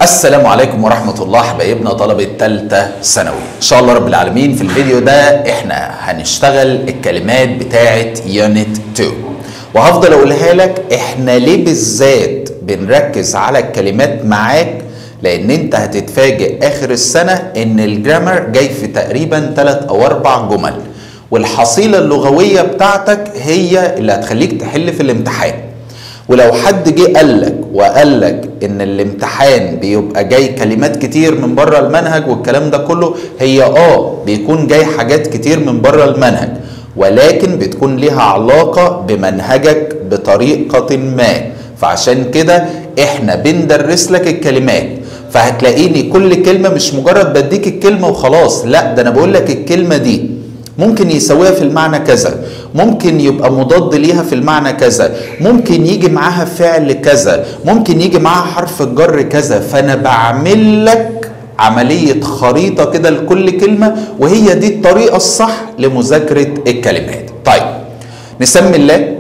السلام عليكم ورحمة الله حبايبنا طلبة تالتة ثانوي إن شاء الله رب العالمين في الفيديو ده إحنا هنشتغل الكلمات بتاعة يونت 2 وهفضل أقولها لك إحنا ليه بالذات بنركز على الكلمات معاك لأن أنت هتتفاجئ آخر السنة إن الجرامر جاي في تقريبا 3 أو 4 جمل والحصيلة اللغوية بتاعتك هي اللي هتخليك تحل في الامتحان ولو حد جه قال لك وقال لك ان الامتحان بيبقى جاي كلمات كتير من بره المنهج والكلام ده كله هي اه بيكون جاي حاجات كتير من بره المنهج ولكن بتكون ليها علاقة بمنهجك بطريقة ما فعشان كده احنا بندرس لك الكلمات فهتلاقيني كل كلمة مش مجرد بديك الكلمة وخلاص لا ده انا بقول لك الكلمة دي ممكن يساويها في المعنى كذا ممكن يبقى مضاد ليها في المعنى كذا ممكن يجي معاها فعل كذا ممكن يجي معاها حرف الجر كذا فانا بعمل لك عملية خريطة كده لكل كلمة وهي دي الطريقة الصح لمذاكرة الكلمات طيب نسمي الله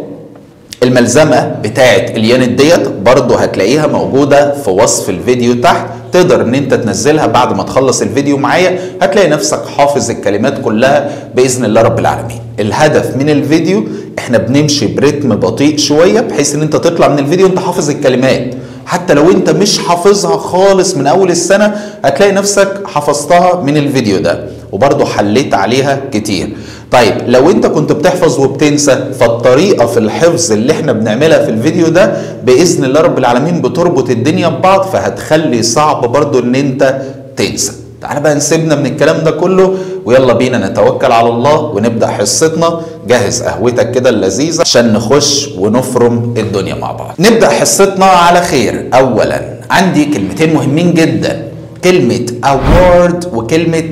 الملزمة بتاعت اليونت ديت برضو هتلاقيها موجودة في وصف الفيديو تحت تقدر ان انت تنزلها بعد ما تخلص الفيديو معايا هتلاقي نفسك حافظ الكلمات كلها باذن الله رب العالمين الهدف من الفيديو احنا بنمشي برتم بطيء شويه بحيث ان انت تطلع من الفيديو انت حافظ الكلمات حتى لو انت مش حافظها خالص من اول السنه هتلاقي نفسك حفظتها من الفيديو ده وبرضه حليت عليها كتير طيب لو انت كنت بتحفظ وبتنسى فالطريقة في الحفظ اللي احنا بنعملها في الفيديو ده بإذن الله رب العالمين بتربط الدنيا ببعض فهتخلي صعب برضو ان انت تنسى تعالى بقى نسيبنا من الكلام ده كله ويلا بينا نتوكل على الله ونبدأ حصتنا جهز قهوتك كده اللذيذة عشان نخش ونفرم الدنيا مع بعض نبدأ حصتنا على خير أولا عندي كلمتين مهمين جدا كلمة award وكلمة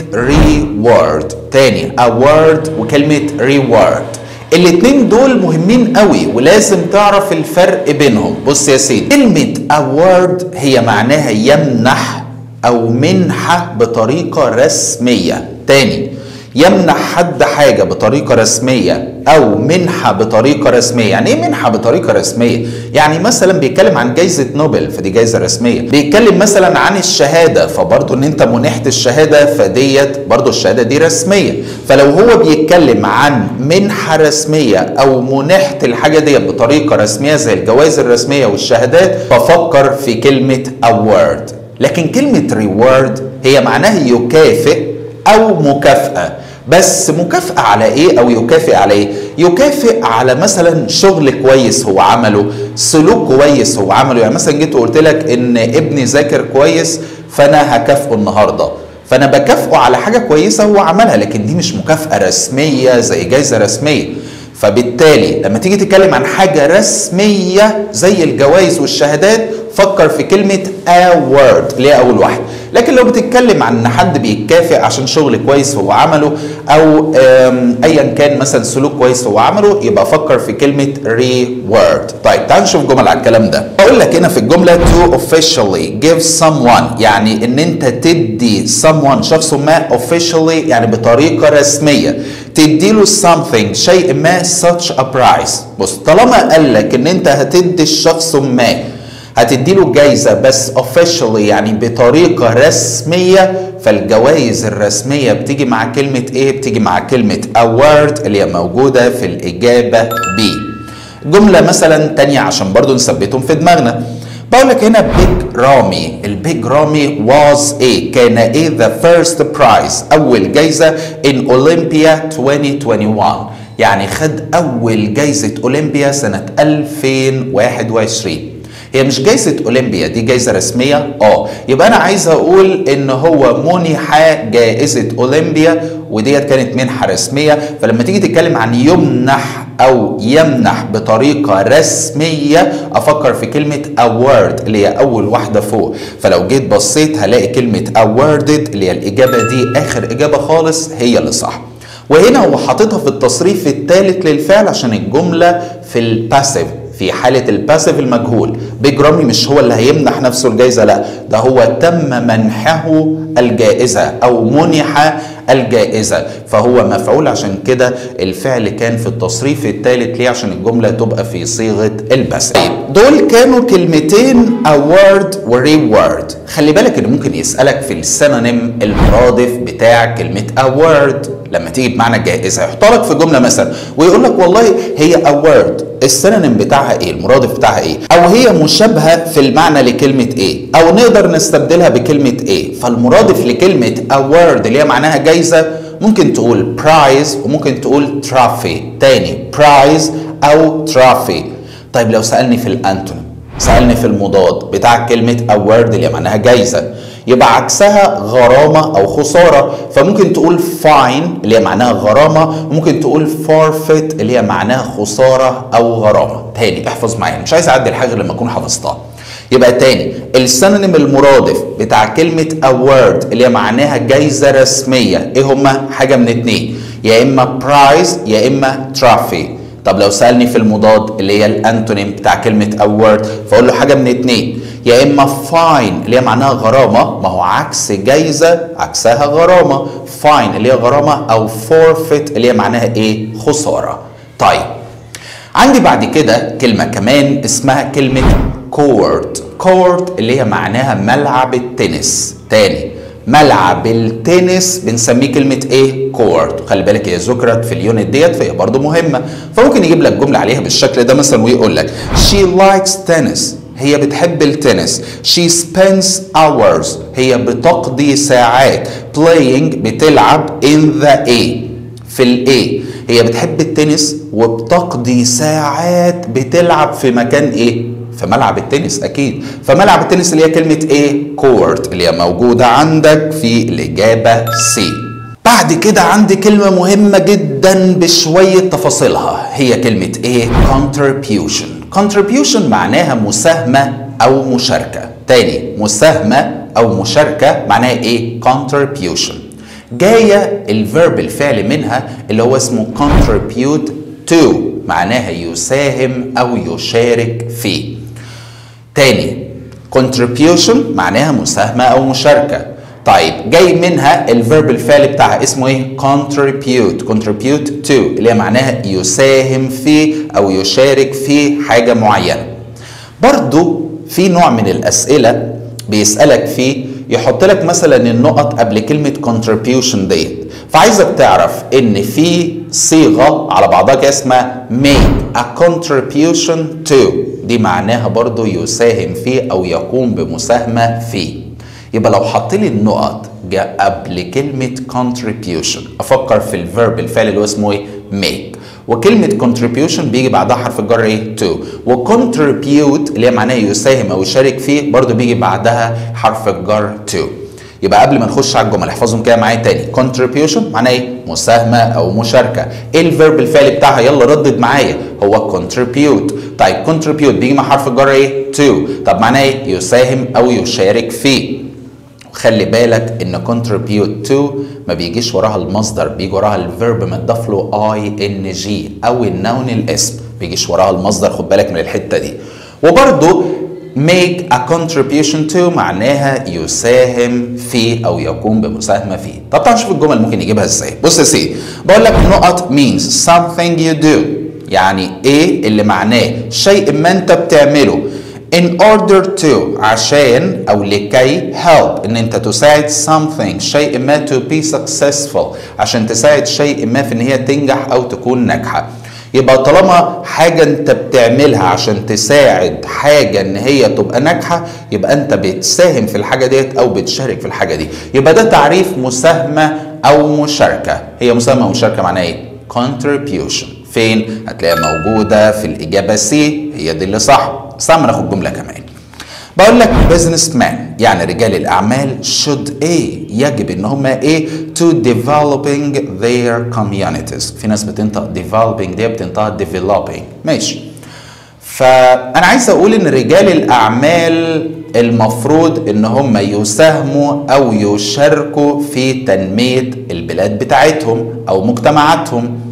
reward تاني award وكلمة reward الاتنين دول مهمين قوي ولازم تعرف الفرق بينهم بص يا سيدي كلمة award هي معناها يمنح أو منحة بطريقة رسمية تاني يمنح حد حاجة بطريقة رسمية أو منحة بطريقة رسمية يعني إيه منحة بطريقة رسمية؟ يعني مثلا بيتكلم عن جايزة نوبل فدي جايزة رسمية بيتكلم مثلا عن الشهادة فبرضه إن أنت منحت الشهادة فديت برضه الشهادة دي رسمية فلو هو بيتكلم عن منحة رسمية أو منحت الحاجة دي بطريقة رسمية زي الجوائز الرسمية والشهادات ففكر في كلمة award لكن كلمة reward هي معناها يكافئ أو مكافأة بس مكافأة على إيه أو يكافئ على إيه؟ يكافئ على مثلا شغل كويس هو عمله سلوك كويس هو عمله يعني مثلا جيت وقلت لك إن ابني ذاكر كويس فأنا هكافئه النهاردة فأنا بكافئه على حاجة كويسة هو عملها لكن دي مش مكافأة رسمية زي جايزة رسمية فبالتالي لما تيجي تتكلم عن حاجة رسمية زي الجوائز والشهادات فكر في كلمة award اللي هي أول واحدة لكن لو بتتكلم عن ان حد بيكافئ عشان شغل كويس هو عمله او ايا كان مثلا سلوك كويس هو عمله يبقى فكر في كلمه reward طيب تعال نشوف جمل على الكلام ده بقول لك هنا في الجمله to officially give someone يعني ان انت تدي someone شخص ما officially يعني بطريقه رسميه تديله something شيء ما such a prize بص طالما قال لك ان انت هتدي الشخص ما هتديله جايزة بس officially يعني بطريقة رسمية فالجوائز الرسمية بتيجي مع كلمة ايه؟ بتيجي مع كلمة award اللي هي موجودة في الإجابة B جملة مثلا تانية عشان برضو نثبتهم في دماغنا بقول لك هنا بيج رامي البيج رامي was ايه كان ايه the first prize اول جايزة in Olympia 2021 يعني خد اول جايزة اولمبيا سنة 2021 هي مش جايزة أولمبيا دي جايزة رسمية اه يبقى أنا عايز أقول إن هو منح جائزة أولمبيا وديت كانت منحة رسمية فلما تيجي تتكلم عن يمنح أو يمنح بطريقة رسمية أفكر في كلمة award اللي هي أول واحدة فوق فلو جيت بصيت هلاقي كلمة awarded اللي هي الإجابة دي آخر إجابة خالص هي اللي صح وهنا هو حاططها في التصريف الثالث للفعل عشان الجملة في الباسيف في حالة الباسيف المجهول بيج رامي مش هو اللي هيمنح نفسه الجائزة لا ده هو تم منحه الجائزة أو منح الجائزة فهو مفعول عشان كده الفعل كان في التصريف الثالث ليه عشان الجملة تبقى في صيغة البس دول كانوا كلمتين award و reward خلي بالك ان ممكن يسألك في السينونيم المرادف بتاع كلمة award لما تيجي بمعنى جائزة يحط لك في جملة مثلا ويقول لك والله هي award السينونيم بتاعها ايه المرادف بتاعها ايه او هي مشابهة في المعنى لكلمة ايه او نقدر نستبدلها بكلمة ايه فالمرادف لكلمة award اللي هي معناها جايزة ممكن تقول prize وممكن تقول trophy تاني prize او trophy طيب لو سألني في الانتونيم سألني في المضاد بتاع كلمة award اللي معناها جايزة يبقى عكسها غرامة أو خسارة فممكن تقول fine اللي هي معناها غرامة وممكن تقول forfeit اللي هي معناها خسارة أو غرامة تاني احفظ معايا مش عايز أعدي الحاجة لما أكون حفظتها يبقى تاني السينونيم المرادف بتاع كلمة award اللي هي معناها جايزة رسمية ايه هما حاجة من اتنين يا اما prize يا اما trophy طب لو سألني في المضاد اللي هي الانتونيم بتاع كلمة award فاقول له حاجة من اتنين يا اما fine اللي هي معناها غرامة ما هو عكس جايزة عكسها غرامة fine اللي هي غرامة او forfeit اللي هي معناها ايه خسارة طيب عندي بعد كده كلمة كمان اسمها كلمة كورت كورت اللي هي معناها ملعب التنس تاني ملعب التنس بنسميه كلمة ايه؟ كورت خلي بالك هي ذكرت في اليونت ديت فهي برضه مهمة فممكن يجيب لك جملة عليها بالشكل ده مثلا ويقول لك she likes tennis هي بتحب التنس she spends hours هي بتقضي ساعات playing بتلعب in the A في الايه هي بتحب التنس وبتقضي ساعات بتلعب في مكان ايه في ملعب التنس اكيد فملعب التنس اللي هي كلمه ايه كورت اللي هي موجوده عندك في الاجابه سي بعد كده عندي كلمه مهمه جدا بشويه تفاصيلها هي كلمه ايه contribution contribution معناها مساهمه او مشاركه تاني مساهمه او مشاركه معناها ايه contribution جايه الفيرب الفعل منها اللي هو اسمه contribute to معناها يساهم او يشارك فيه تاني contribution معناها مساهمة أو مشاركة طيب جاي منها الفيرب الفعل بتاعها اسمه ايه contribute contribute to اللي هي معناها يساهم في أو يشارك في حاجة معينة برضو في نوع من الأسئلة بيسألك فيه يحط لك مثلا النقط قبل كلمة contribution ديت فعايزك تعرف ان في صيغة على بعضها كده اسمها make a contribution to دي معناها برضو يساهم فيه او يقوم بمساهمة فيه يبقى لو حط لي النقط جاء قبل كلمة contribution افكر في الفيرب الفعل اللي هو اسمه ايه make وكلمة contribution بيجي بعدها حرف الجر ايه to وcontribute اللي هي معناها يساهم او يشارك فيه برضو بيجي بعدها حرف الجر to يبقى قبل ما نخش على الجمل احفظهم كده معايا تاني contribution معناه ايه مساهمه او مشاركه ايه الفيرب الفعل بتاعها يلا ردد معايا هو contribute طيب contribute بيجي مع حرف الجر ايه to طب معناه ايه يساهم او يشارك فيه خلي بالك ان contribute to ما بيجيش وراها المصدر بيجي وراها الفيرب متضاف له اي ان جي او النون الاسم بيجيش وراها المصدر خد بالك من الحته دي وبرده make a contribution to معناها يساهم في او يقوم بمساهمه فيه طب تعال نشوف الجمل ممكن نجيبها ازاي بص يا سيدي بقول لك نقط means something you do يعني ايه اللي معناه شيء ما انت بتعمله in order to عشان او لكي help ان انت تساعد something شيء ما to be successful عشان تساعد شيء ما في ان هي تنجح او تكون ناجحه يبقى طالما حاجة انت بتعملها عشان تساعد حاجة ان هي تبقى ناجحة يبقى انت بتساهم في الحاجة ديت او بتشارك في الحاجة دي يبقى ده تعريف مساهمة او مشاركة هي مساهمة ومشاركة معناها ايه contribution فين هتلاقيها موجودة في الإجابة سي هي دي اللي صح بس تعال ناخد جملة كمان بقول لك بزنس مان يعني رجال الاعمال should ايه يجب ان هم ايه to developing their communities في ناس بتنطق developing دي بتنطق developing ماشي فانا عايز اقول ان رجال الاعمال المفروض ان هم يساهموا او يشاركوا في تنميه البلاد بتاعتهم او مجتمعاتهم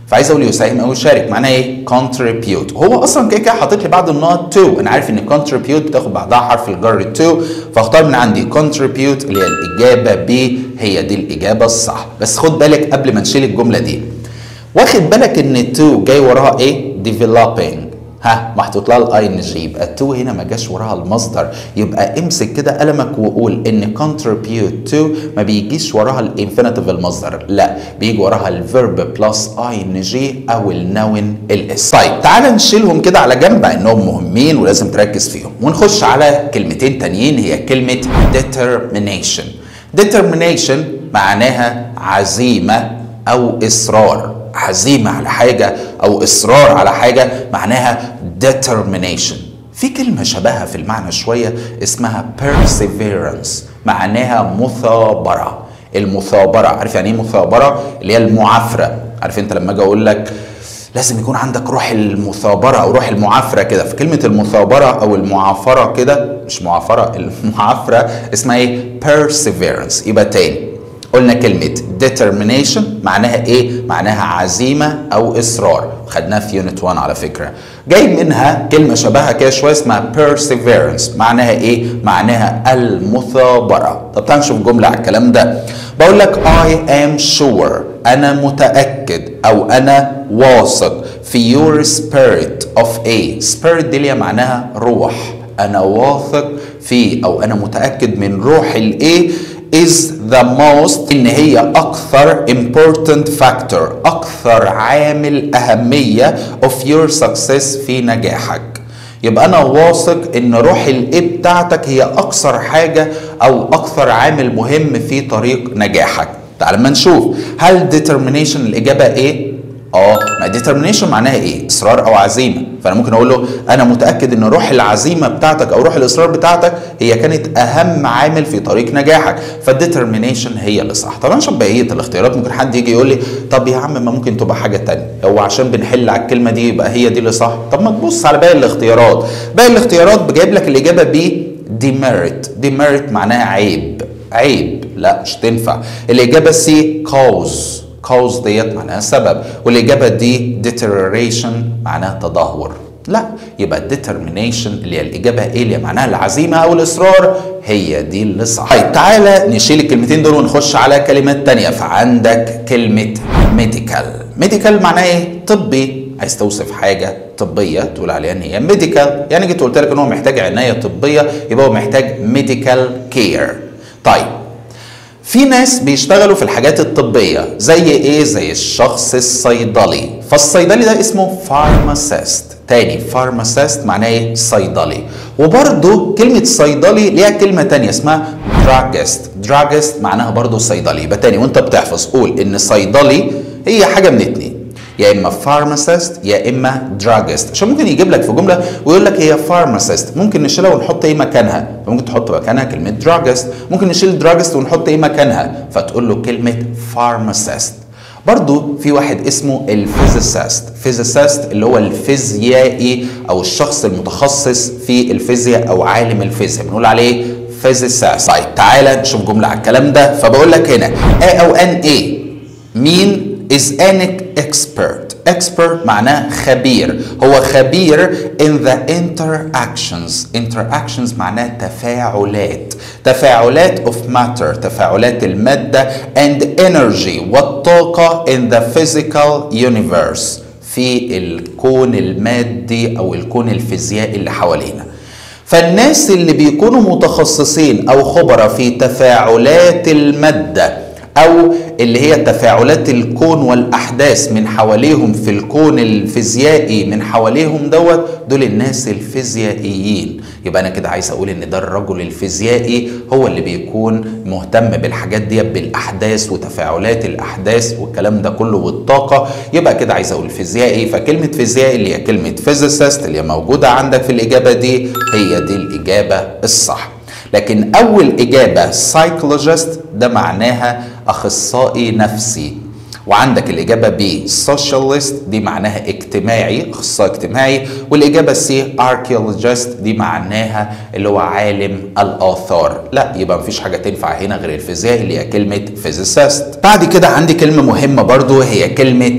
فعايز اقول يساهم او يشارك معناها ايه contribute هو اصلا كده كده حاطط لي بعد النقط to انا عارف ان contribute بتاخد بعدها حرف الجر to فاختار من عندي contribute اللي هي الاجابه ب هي دي الاجابه الصح بس خد بالك قبل ما نشيل الجمله دي واخد بالك ان to جاي وراها ايه developing ها محطوط لها الاي ان جي يبقى تو هنا ما جاش وراها المصدر يبقى امسك كده قلمك وقول ان contribute to ما بيجيش وراها الانفينيتيف المصدر لا بيجي وراها الفيرب بلس اي ان جي او النون الاس طيب تعال نشيلهم كده على جنب انهم مهمين ولازم تركز فيهم ونخش على كلمتين تانيين هي كلمه determination determination معناها عزيمه او اصرار عزيمة على حاجة أو إصرار على حاجة معناها determination في كلمة شبهها في المعنى شوية اسمها perseverance معناها مثابرة المثابرة عارف يعني ايه مثابرة اللي هي المعافرة عارف انت لما اجي اقول لك لازم يكون عندك روح المثابرة أو روح المعافرة كده فكلمة المثابرة أو المعافرة كده مش معافرة المعافرة اسمها ايه perseverance يبقى تاني قلنا كلمة determination معناها ايه؟ معناها عزيمة او اصرار خدناها في يونت 1 على فكرة جاي منها كلمة شبهها كده شوية اسمها perseverance معناها ايه؟ معناها المثابرة طب تعال نشوف جملة على الكلام ده بقول لك I am sure أنا متأكد أو أنا واثق في your spirit of a spirit دي اللي معناها روح أنا واثق في أو أنا متأكد من روح الايه is the most ان هي اكثر important factor اكثر عامل اهميه of your success في نجاحك يبقى انا واثق ان روح الايه بتاعتك هي اكثر حاجه او اكثر عامل مهم في طريق نجاحك تعال ما نشوف هل determination الاجابه ايه اه ما determination معناها ايه اصرار او عزيمه فانا ممكن اقول له انا متاكد ان روح العزيمه بتاعتك او روح الاصرار بتاعتك هي كانت اهم عامل في طريق نجاحك فالديترمينيشن هي اللي صح طبعا عشان بقيه الاختيارات ممكن حد يجي يقول لي طب يا عم ما ممكن تبقى حاجه تانية هو عشان بنحل على الكلمه دي يبقى هي دي اللي صح طب ما تبص على باقي الاختيارات باقي الاختيارات جايب لك الاجابه ب demerit demerit معناها عيب عيب لا مش تنفع الاجابه سي cause cause ديت معناها سبب والاجابه دي deterioration معناها تدهور لا يبقى determination اللي هي الاجابه ايه اللي معناها العزيمه او الاصرار هي دي اللي صح طيب تعالى نشيل الكلمتين دول ونخش على كلمات تانية فعندك كلمه medical medical معناها ايه طبي عايز توصف حاجه طبيه تقول عليها ان هي ميديكال يعني جيت قلت لك ان هو محتاج عنايه طبيه يبقى هو محتاج ميديكال كير طيب في ناس بيشتغلوا في الحاجات الطبية زي ايه زي الشخص الصيدلي فالصيدلي ده اسمه فارماسيست تاني فارماسيست معناه ايه صيدلي وبرده كلمة صيدلي ليها كلمة تانية اسمها دراجست دراجست معناها برضو صيدلي يبقى تاني وانت بتحفظ قول ان صيدلي هي حاجة من اتنين يا اما فارماسيست يا اما دراجست عشان ممكن يجيب لك في جمله ويقول لك هي فارماسيست ممكن نشيلها ونحط ايه مكانها فممكن تحط مكانها كلمه دراجست ممكن نشيل دراجست ونحط ايه مكانها فتقول له كلمه فارماسيست برضو في واحد اسمه الفيزيسيست فيزيسيست اللي هو الفيزيائي او الشخص المتخصص في الفيزياء او عالم الفيزياء بنقول عليه فيزيسيست طيب تعالى نشوف جمله على الكلام ده فبقول لك هنا A او ان ايه مين is an expert expert معناه خبير هو خبير in the interactions interactions معناه تفاعلات تفاعلات of matter تفاعلات المادة and energy والطاقة in the physical universe في الكون المادي أو الكون الفيزيائي اللي حوالينا فالناس اللي بيكونوا متخصصين أو خبراء في تفاعلات المادة او اللي هي تفاعلات الكون والاحداث من حواليهم في الكون الفيزيائي من حواليهم دوت دول الناس الفيزيائيين يبقى انا كده عايز اقول ان ده الرجل الفيزيائي هو اللي بيكون مهتم بالحاجات دي بالاحداث وتفاعلات الاحداث والكلام ده كله والطاقه يبقى كده عايز اقول فيزيائي فكلمه فيزيائي اللي هي كلمه فيزيسيست اللي هي موجوده عندك في الاجابه دي هي دي الاجابه الصح لكن اول اجابه سايكولوجيست ده معناها اخصائي نفسي وعندك الإجابة B socialist دي معناها اجتماعي أخصائي اجتماعي والإجابة C archaeologist دي معناها اللي هو عالم الآثار لا يبقى مفيش حاجة تنفع هنا غير الفيزياء اللي هي كلمة physicist بعد كده عندي كلمة مهمة برضو هي كلمة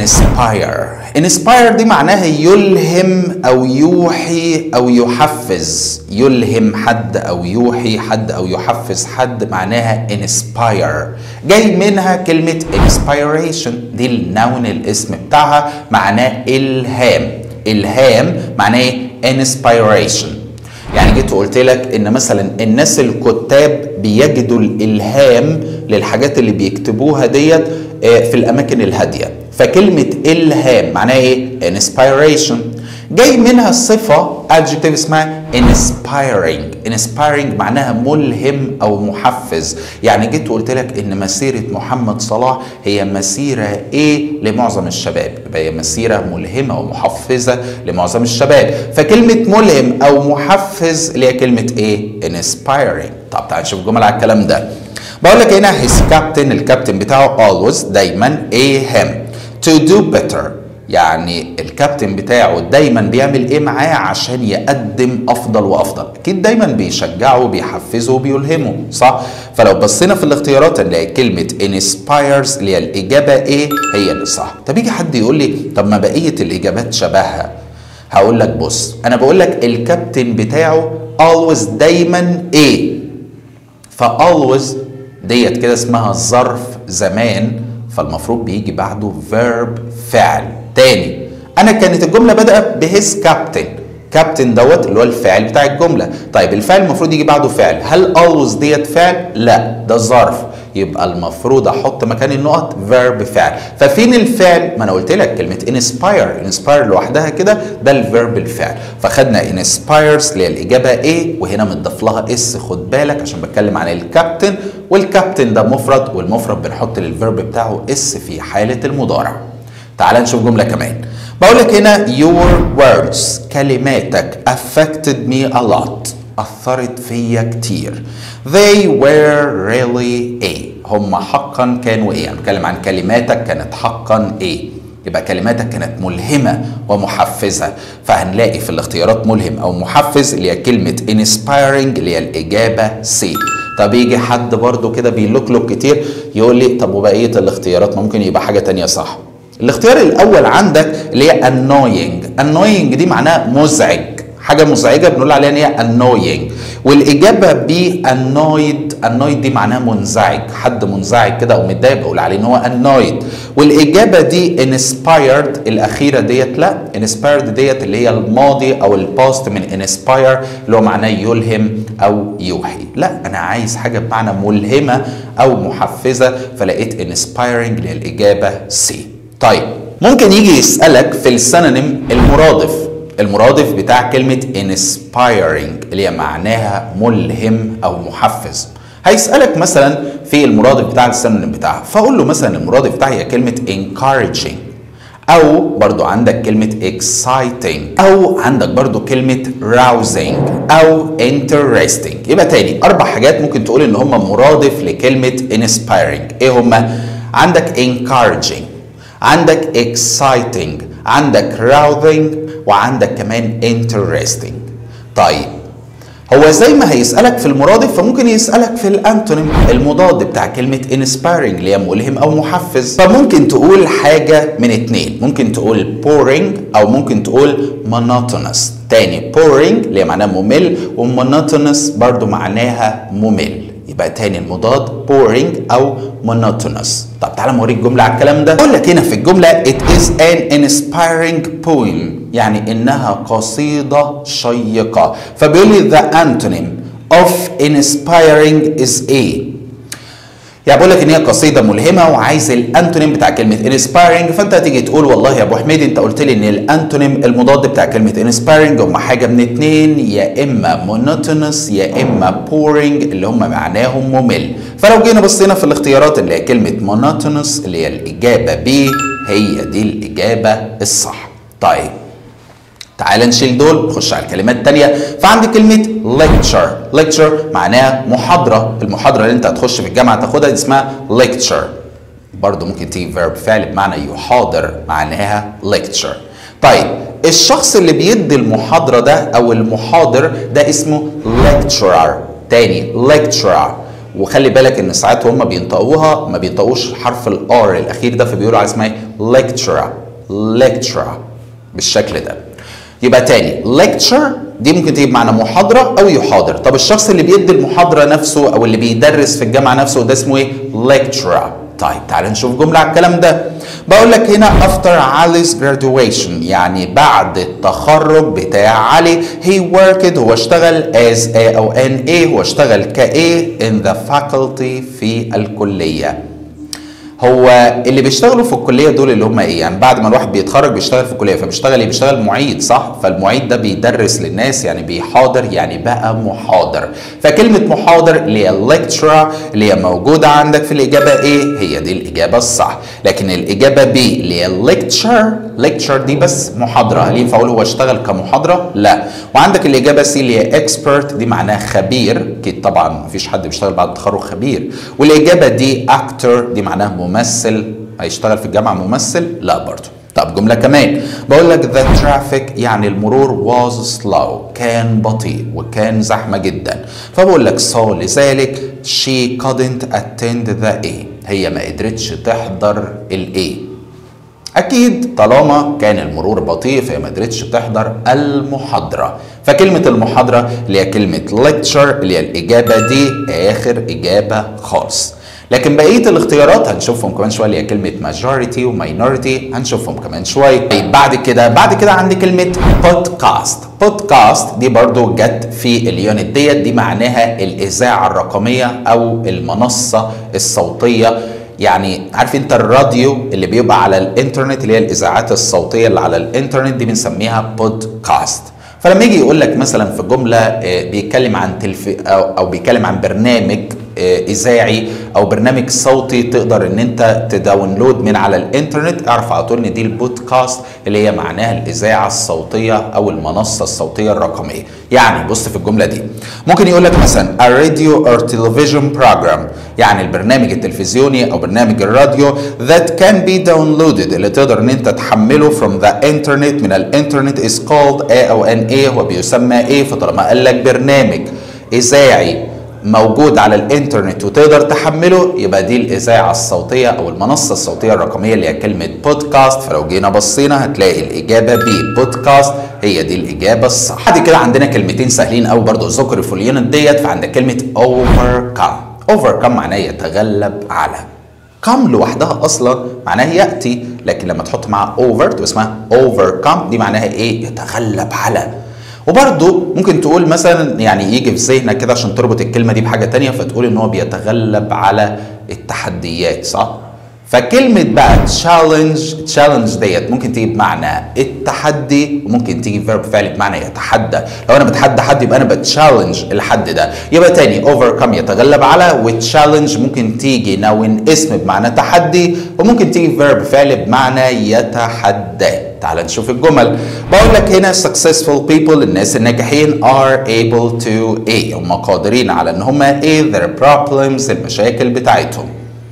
inspire inspire دي معناها يلهم أو يوحي أو يحفز يلهم حد أو يوحي حد أو يحفز حد معناها inspire جاي منها كلمة inspiration دي النون الاسم بتاعها معناه إلهام إلهام معناه إيه؟ inspiration يعني جيت وقلت لك ان مثلا الناس الكتاب بيجدوا الالهام للحاجات اللي بيكتبوها ديت في الاماكن الهاديه فكلمه الهام معناها ايه inspiration جاي منها صفة adjective اسمها inspiring inspiring معناها ملهم أو محفز يعني جيت وقلت لك إن مسيرة محمد صلاح هي مسيرة إيه لمعظم الشباب يبقى هي مسيرة ملهمة ومحفزة لمعظم الشباب فكلمة ملهم أو محفز اللي هي كلمة إيه inspiring طب تعال نشوف الجمل على الكلام ده بقول لك هنا his captain الكابتن بتاعه always دايما ايه him to do better يعني الكابتن بتاعه دايما بيعمل ايه معاه عشان يقدم افضل وافضل اكيد دايما بيشجعه وبيحفزه وبيلهمه صح فلو بصينا في الاختيارات نلاقي كلمه inspires اللي هي الاجابه ايه هي اللي صح طب يجي حد يقول لي طب ما بقيه الاجابات شبهها هقول لك بص انا بقول لك الكابتن بتاعه always دايما ايه فالويز ديت كده اسمها ظرف زمان فالمفروض بيجي بعده فيرب فعل تاني انا كانت الجمله بدأت بهيز كابتن كابتن دوت اللي هو الفاعل بتاع الجمله طيب الفعل المفروض يجي بعده فعل هل always ديت فعل لا ده ظرف يبقى المفروض احط مكان النقط فيرب فعل ففين الفعل ما انا قلت لك كلمه انسباير انسباير لوحدها كده ده الفيرب الفعل فخدنا انسبايرز اللي هي الاجابه ايه وهنا متضاف لها اس خد بالك عشان بتكلم عن الكابتن والكابتن ده مفرد والمفرد بنحط للفيرب بتاعه اس في حاله المضارع تعال نشوف جمله كمان بقول لك هنا your words كلماتك affected me a lot أثرت فيا كتير they were really ايه هم حقا كانوا ايه يعني بتكلم عن كلماتك كانت حقا ايه يبقى كلماتك كانت ملهمة ومحفزة فهنلاقي في الاختيارات ملهم أو محفز اللي هي كلمة inspiring اللي هي الإجابة C طب يجي حد برضو كده بيلوكلوك كتير يقول لي طب وبقية الاختيارات ممكن يبقى حاجة تانية صح الاختيار الأول عندك اللي هي annoying annoying دي معناها مزعج حاجه مزعجه بنقول عليها ان هي annoying والاجابه ب annoyed annoyed دي معناها منزعج حد منزعج كده او متضايق بقول عليه ان هو annoyed والاجابه دي inspired الاخيره ديت لا inspired ديت اللي هي الماضي او الباست من inspire اللي هو معناه يلهم او يوحي لا انا عايز حاجه بمعنى ملهمه او محفزه فلقيت inspiring اللي هي الاجابه C طيب ممكن يجي يسالك في السينونيم المرادف المرادف بتاع كلمة inspiring اللي هي معناها ملهم أو محفز هيسألك مثلا في المرادف بتاع السينونيم بتاعها فأقول له مثلا المرادف بتاعها هي كلمة encouraging أو برضو عندك كلمة exciting أو عندك برضو كلمة rousing أو interesting يبقى تاني أربع حاجات ممكن تقول إن هم مرادف لكلمة inspiring إيه هم؟ عندك encouraging عندك exciting عندك rousing وعندك كمان interesting طيب هو زي ما هيسألك في المرادف فممكن يسألك في الانتونيم المضاد بتاع كلمة inspiring اللي هي ملهم أو محفز فممكن تقول حاجة من اتنين ممكن تقول boring أو ممكن تقول monotonous تاني boring اللي هي معناها ممل وmonotonous برضو معناها ممل يبقى تاني المضاد boring او monotonous طب تعالى اوريك جمله على الكلام ده اقول لك هنا في الجمله it is an inspiring poem يعني انها قصيده شيقه فبيقول لي the antonym of inspiring is a يعني بقول لك ان هي قصيده ملهمه وعايز الانتونيم بتاع كلمه انسبايرنج فانت هتيجي تقول والله يا ابو حميد انت قلت لي ان الانتونيم المضاد بتاع كلمه انسبايرنج هم حاجه من اتنين يا اما مونوتونس يا اما بورينج اللي هم معناهم ممل فلو جينا بصينا في الاختيارات اللي هي كلمه مونوتونس اللي هي الاجابه ب هي دي الاجابه الصح طيب تعال نشيل دول نخش على الكلمات التانية فعندي كلمة lecture lecture معناها محاضرة المحاضرة اللي انت هتخش في الجامعة تاخدها دي اسمها lecture برضه ممكن تيجي فيرب فعل بمعنى يحاضر معناها lecture طيب الشخص اللي بيدي المحاضرة ده أو المحاضر ده اسمه lecturer تاني lecturer وخلي بالك ان ساعات هم بينطقوها ما بينطقوش حرف الار الاخير ده فبيقولوا على اسمها lecturer lecturer بالشكل ده يبقى تاني lecture دي ممكن تجيب معنى محاضرة أو يحاضر طب الشخص اللي بيدي المحاضرة نفسه أو اللي بيدرس في الجامعة نفسه ده اسمه إيه؟ lecturer طيب تعال نشوف جملة على الكلام ده بقول لك هنا after Ali's graduation يعني بعد التخرج بتاع علي he worked هو اشتغل as a أو an a هو اشتغل ك a in the faculty في الكلية هو اللي بيشتغلوا في الكليه دول اللي هم ايه يعني بعد ما الواحد بيتخرج بيشتغل في الكليه فبيشتغل ايه بيشتغل معيد صح فالمعيد ده بيدرس للناس يعني بيحاضر يعني بقى محاضر فكلمه محاضر اللي هي lecturer اللي هي موجوده عندك في الاجابه ايه هي دي الاجابه الصح لكن الاجابه بي اللي هي lecture lecture دي بس محاضره هل ينفع اقول هو اشتغل كمحاضره لا وعندك الاجابه سي اللي هي expert دي معناها خبير اكيد طبعا مفيش حد بيشتغل بعد التخرج خبير والاجابه دي actor دي معناها ممثل هيشتغل في الجامعه ممثل لا برضه طب جمله كمان بقول لك the traffic يعني المرور was slow كان بطيء وكان زحمه جدا فبقول لك so لذلك she couldn't attend the A هي ما قدرتش تحضر ال A اكيد طالما كان المرور بطيء فهي ما قدرتش تحضر المحاضره فكلمه المحاضره اللي هي كلمه lecture اللي هي الاجابه دي اخر اجابه خالص لكن بقيه الاختيارات هنشوفهم كمان شويه اللي هي كلمه majority وماينورتي هنشوفهم كمان شويه طيب بعد كده بعد كده عندي كلمه بودكاست بودكاست دي برضو جت في اليونت ديت دي معناها الاذاعه الرقميه او المنصه الصوتيه يعني عارف انت الراديو اللي بيبقى على الانترنت اللي هي الاذاعات الصوتيه اللي على الانترنت دي بنسميها بودكاست فلما يجي يقول لك مثلا في جمله بيتكلم عن تلف او, أو بيتكلم عن برنامج اذاعي او برنامج صوتي تقدر ان انت تداونلود من على الانترنت اعرف على طول ان دي البودكاست اللي هي معناها الاذاعه الصوتيه او المنصه الصوتيه الرقميه يعني بص في الجمله دي ممكن يقول لك مثلا a radio or television program يعني البرنامج التلفزيوني او برنامج الراديو that can be downloaded اللي تقدر ان انت تحمله from the internet من الانترنت is called a او ان ايه هو بيسمى ايه فطالما قال لك برنامج اذاعي موجود على الانترنت وتقدر تحمله يبقى دي الاذاعه الصوتيه او المنصه الصوتيه الرقميه اللي هي كلمه بودكاست فلو جينا بصينا هتلاقي الاجابه بي بودكاست هي دي الاجابه الصح بعد كده عندنا كلمتين سهلين قوي برضو ذكروا في اليونت ديت فعندك كلمه overcome overcome معناه يتغلب على come لوحدها اصلا معناها ياتي لكن لما تحط معاها over تبقى اسمها overcome دي معناها ايه يتغلب على وبرضه ممكن تقول مثلا يعني يجي في ذهنك كده عشان تربط الكلمه دي بحاجه تانية فتقول ان هو بيتغلب على التحديات صح؟ فكلمة بقى تشالنج تشالنج ديت ممكن تيجي بمعنى التحدي وممكن تيجي فيرب فعل بمعنى يتحدى لو انا بتحدى حد يبقى انا بتشالنج الحد ده يبقى تاني overcome يتغلب على وتشالنج ممكن تيجي نون اسم بمعنى تحدي وممكن تيجي فيرب فعل بمعنى يتحدى تعال نشوف الجمل بقول لك هنا successful people الناس الناجحين are able to a هم قادرين على ان هم a their problems المشاكل بتاعتهم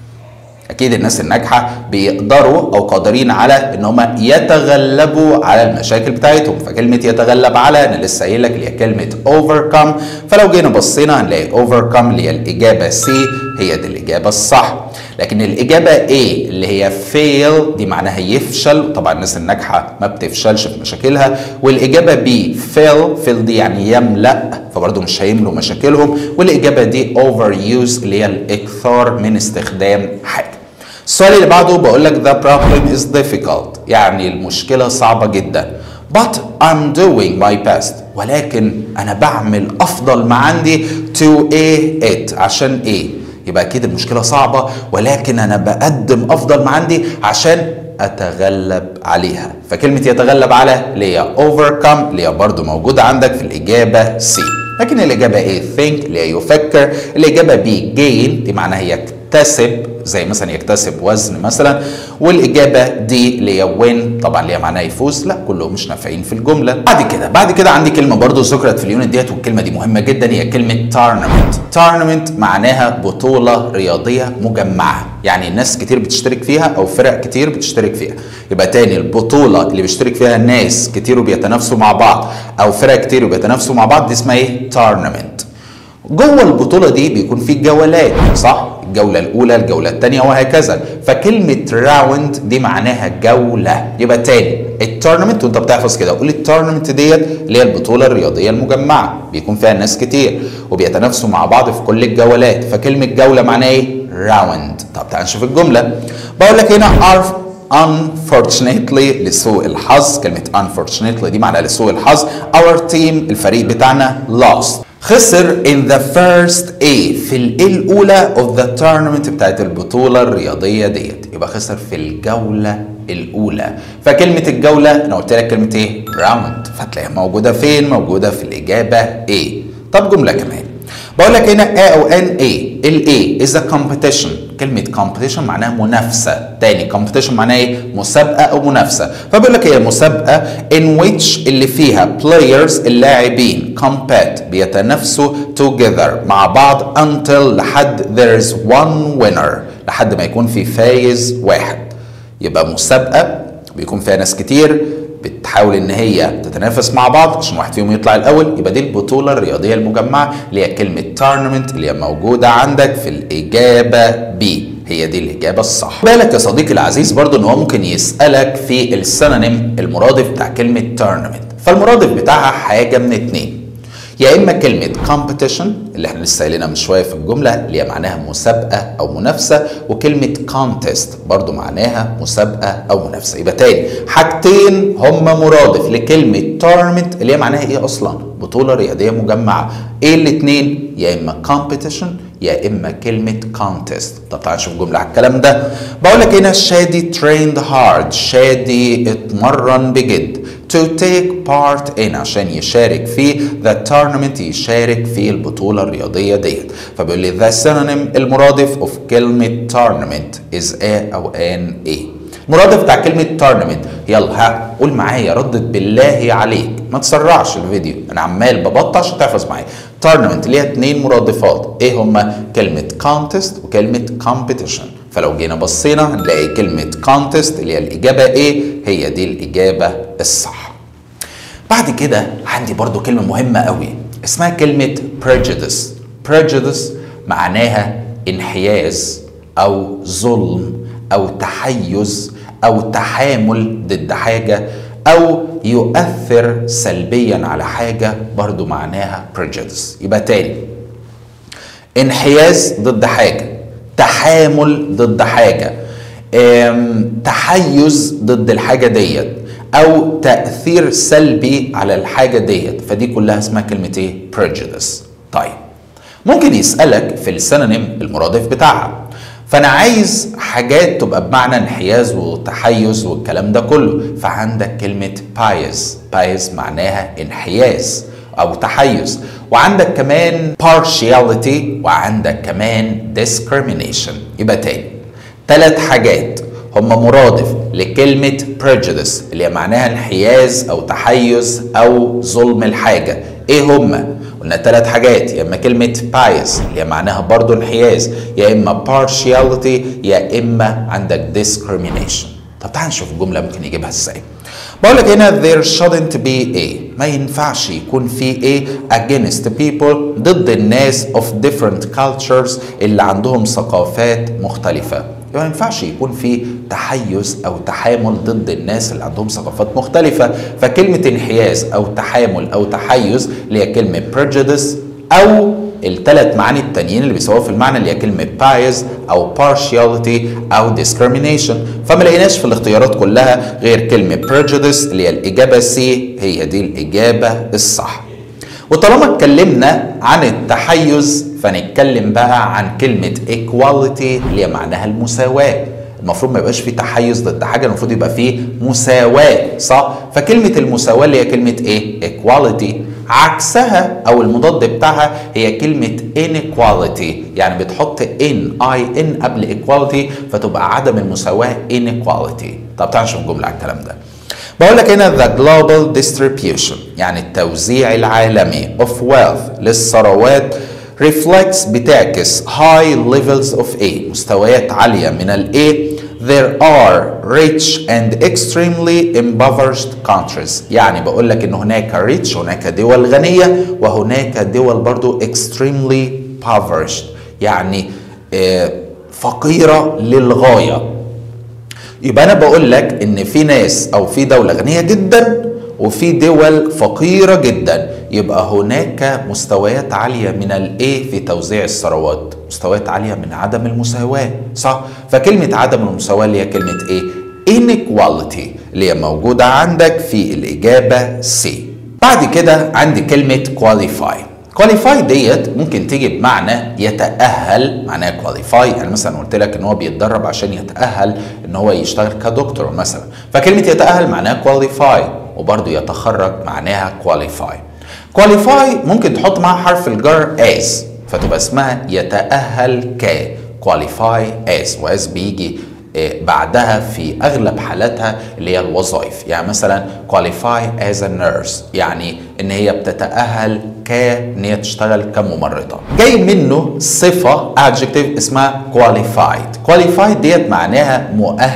اكيد الناس الناجحه بيقدروا او قادرين على ان هم يتغلبوا على المشاكل بتاعتهم فكلمه يتغلب على انا لسه قايل لك اللي هي كلمه overcome فلو جينا بصينا هنلاقي overcome اللي هي الاجابه سي هي دي الاجابه الصح لكن الاجابه A اللي هي fail دي معناها يفشل طبعا الناس الناجحه ما بتفشلش في مشاكلها والاجابه B fail fail دي يعني يملا فبرضه مش هيملوا مشاكلهم والاجابه دي overuse اللي هي الاكثار من استخدام حاجه السؤال اللي بعده بقول لك the problem is difficult يعني المشكله صعبه جدا but I'm doing my best ولكن انا بعمل افضل ما عندي to a it عشان ايه يبقى اكيد المشكله صعبه ولكن انا بقدم افضل ما عندي عشان اتغلب عليها فكلمه يتغلب على اللي هي overcome اللي هي برضو موجوده عندك في الاجابه C لكن الاجابه A think اللي هي يفكر الاجابه B gain دي معناها يكتسب زي مثلا يكتسب وزن مثلا والاجابه دي اللي هي وين طبعا اللي هي معناها يفوز لا كلهم مش نافعين في الجمله بعد كده بعد كده عندي كلمه برضو ذكرت في اليونت ديت والكلمه دي مهمه جدا هي كلمه تارنمنت تارنمنت معناها بطوله رياضيه مجمعه يعني الناس كتير بتشترك فيها او فرق كتير بتشترك فيها يبقى تاني البطوله اللي بيشترك فيها الناس كتير وبيتنافسوا مع بعض او فرق كتير وبيتنافسوا مع بعض دي اسمها ايه تارنمنت جوه البطولة دي بيكون في جولات صح؟ الجولة الأولى الجولة الثانية وهكذا فكلمة راوند دي معناها جولة يبقى تاني التورنمنت وانت بتحفظ كده قول التورنمنت ديت اللي هي البطولة الرياضية المجمعة بيكون فيها ناس كتير وبيتنافسوا مع بعض في كل الجولات فكلمة جولة معناها ايه؟ راوند طب تعال نشوف الجملة بقول لك هنا are unfortunately لسوء الحظ كلمة unfortunately دي معناها لسوء الحظ our team الفريق بتاعنا lost خسر in the first A في ال A الأولى of the tournament بتاعت البطولة الرياضية ديت يبقى خسر في الجولة الأولى فكلمة الجولة أنا قلت لك كلمة إيه؟ راوند فتلاقيها موجودة فين؟ موجودة في الإجابة A طب جملة كمان بقول لك هنا A أو N A ال A is a competition كلمة competition معناها منافسة تاني competition معناها ايه؟ مسابقة أو منافسة فبيقول لك هي مسابقة in which اللي فيها players اللاعبين compete بيتنافسوا together مع بعض until لحد there is one winner لحد ما يكون في فايز واحد يبقى مسابقة بيكون فيها ناس كتير بتحاول ان هي تتنافس مع بعض عشان واحد فيهم يطلع الاول يبقى دي البطوله الرياضيه المجمعه اللي هي كلمه تورنمنت اللي هي موجوده عندك في الاجابه بي هي دي الاجابه الصح بالك يا صديقي العزيز برضو ان هو ممكن يسالك في السينونيم المرادف بتاع كلمه تورنمنت فالمرادف بتاعها حاجه من اتنين يا اما كلمه competition اللي احنا لسه قايلينها من شويه في الجمله اللي هي معناها مسابقه او منافسه وكلمه contest برضو معناها مسابقه او منافسه يبقى تاني حاجتين هما مرادف لكلمه tournament اللي هي معناها ايه اصلا بطوله رياضيه مجمعه ايه الاتنين يا اما competition يا اما كلمه contest طب تعال نشوف جمله على الكلام ده بقول لك هنا شادي trained hard شادي اتمرن بجد to take part in عشان يشارك في the tournament يشارك في البطولة الرياضية ديت فبيقول لي the synonym المرادف of كلمة tournament is a أو an a المرادف بتاع كلمة tournament يلا ها قول معايا ردد بالله عليك ما تسرعش الفيديو انا عمال ببطأ عشان تحفظ معايا tournament ليها اتنين مرادفات ايه هما كلمة contest وكلمة competition فلو جينا بصينا هنلاقي كلمة contest اللي هي الإجابة ايه هي دي الإجابة الصح بعد كده عندي برضو كلمة مهمة قوي اسمها كلمة prejudice prejudice معناها انحياز أو ظلم أو تحيز أو تحامل ضد حاجة أو يؤثر سلبيا على حاجة برضو معناها prejudice يبقى تاني انحياز ضد حاجة تحامل ضد حاجة تحيز ضد الحاجة ديت او تاثير سلبي على الحاجه ديت فدي كلها اسمها كلمه ايه prejudice طيب ممكن يسالك في السينونيم المرادف بتاعها فانا عايز حاجات تبقى بمعنى انحياز وتحيز والكلام ده كله فعندك كلمه bias bias معناها انحياز او تحيز وعندك كمان partiality وعندك كمان discrimination يبقى تاني ثلاث حاجات هم مرادف لكلمة prejudice اللي هي معناها انحياز أو تحيز أو ظلم الحاجة إيه هما؟ قلنا ثلاث حاجات يا إما كلمة bias اللي هي معناها برضو انحياز يا إما partiality يا إما عندك discrimination طب تعال نشوف الجملة ممكن يجيبها إزاي بقول لك هنا there shouldn't be a ما ينفعش يكون في a against people ضد الناس of different cultures اللي عندهم ثقافات مختلفة ما ينفعش يكون في تحيز او تحامل ضد الناس اللي عندهم ثقافات مختلفه فكلمه انحياز او تحامل او تحيز اللي هي كلمه prejudice او الثلاث معاني التانيين اللي بيساووا في المعنى اللي هي كلمه bias او partiality او discrimination فما لقيناش في الاختيارات كلها غير كلمه prejudice اللي هي الاجابه سي هي دي الاجابه الصح وطالما اتكلمنا عن التحيز فنتكلم بقى عن كلمة equality اللي هي معناها المساواة المفروض ما يبقاش في تحيز ضد حاجة المفروض يبقى فيه مساواة صح؟ فكلمة المساواة اللي هي كلمة ايه؟ equality عكسها او المضاد بتاعها هي كلمه inequality يعني بتحط in i n قبل equality فتبقى عدم المساواه inequality طب تعال نشوف جمله على الكلام ده بقول لك هنا the global distribution يعني التوزيع العالمي of wealth للثروات reflects بتعكس high levels of A مستويات عالية من ال A there are rich and extremely impoverished countries يعني بقول لك ان هناك rich هناك دول غنية وهناك دول برضو extremely impoverished يعني آه، فقيرة للغاية يبقى انا بقول لك ان في ناس او في دوله غنيه جدا وفي دول فقيره جدا يبقى هناك مستويات عاليه من الايه في توزيع الثروات مستويات عاليه من عدم المساواه صح فكلمه عدم المساواه اللي هي كلمه ايه inequality اللي هي موجوده عندك في الاجابه سي بعد كده عندي كلمه qualify كواليفاي ديت ممكن تيجي بمعنى يتأهل معناها كواليفاي يعني مثلا قلت لك ان هو بيتدرب عشان يتأهل ان هو يشتغل كدكتور مثلا فكلمة يتأهل معناها كواليفاي وبرضه يتخرج معناها كواليفاي كواليفاي ممكن تحط معاها حرف الجر as فتبقى اسمها يتأهل ك كواليفاي as واز بيجي إيه، بعدها في اغلب حالاتها اللي هي الوظائف يعني مثلا qualify as a nurse يعني ان هي بتتاهل كان هي تشتغل كممرضه جاي منه صفه adjective اسمها qualified qualified ديت معناها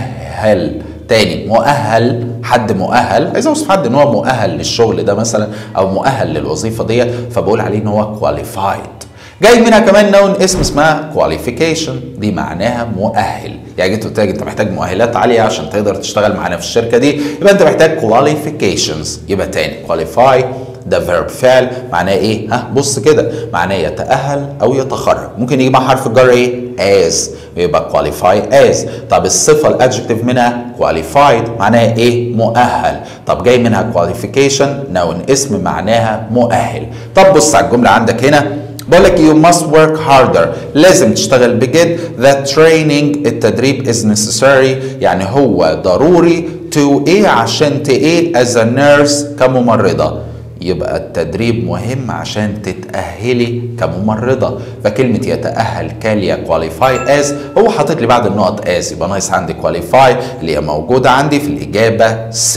مؤهل تاني مؤهل حد مؤهل عايز اوصف حد ان هو مؤهل للشغل ده مثلا او مؤهل للوظيفه ديت فبقول عليه ان هو qualified جاي منها كمان نون اسم اسمها كواليفيكيشن دي معناها مؤهل يعني جيت قلت لك انت محتاج مؤهلات عاليه عشان تقدر تشتغل معانا في الشركه دي يبقى انت محتاج كواليفيكيشنز يبقى تاني كواليفاي ده فيرب فعل معناه ايه ها بص كده معناه يتاهل او يتخرج ممكن يجي مع حرف الجر ايه as يبقى qualify as طب الصفه الادجكتيف منها qualified معناها ايه مؤهل طب جاي منها qualification نون اسم معناها مؤهل طب بص على الجمله عندك هنا بقول لك you must work harder لازم تشتغل بجد that training التدريب is necessary يعني هو ضروري to ايه عشان ت ايه as a nurse كممرضة يبقى التدريب مهم عشان تتأهلي كممرضة فكلمة يتأهل كاليا qualify as هو حاطط لي بعد النقط as يبقى ناقص عندي qualify اللي هي موجودة عندي في الإجابة C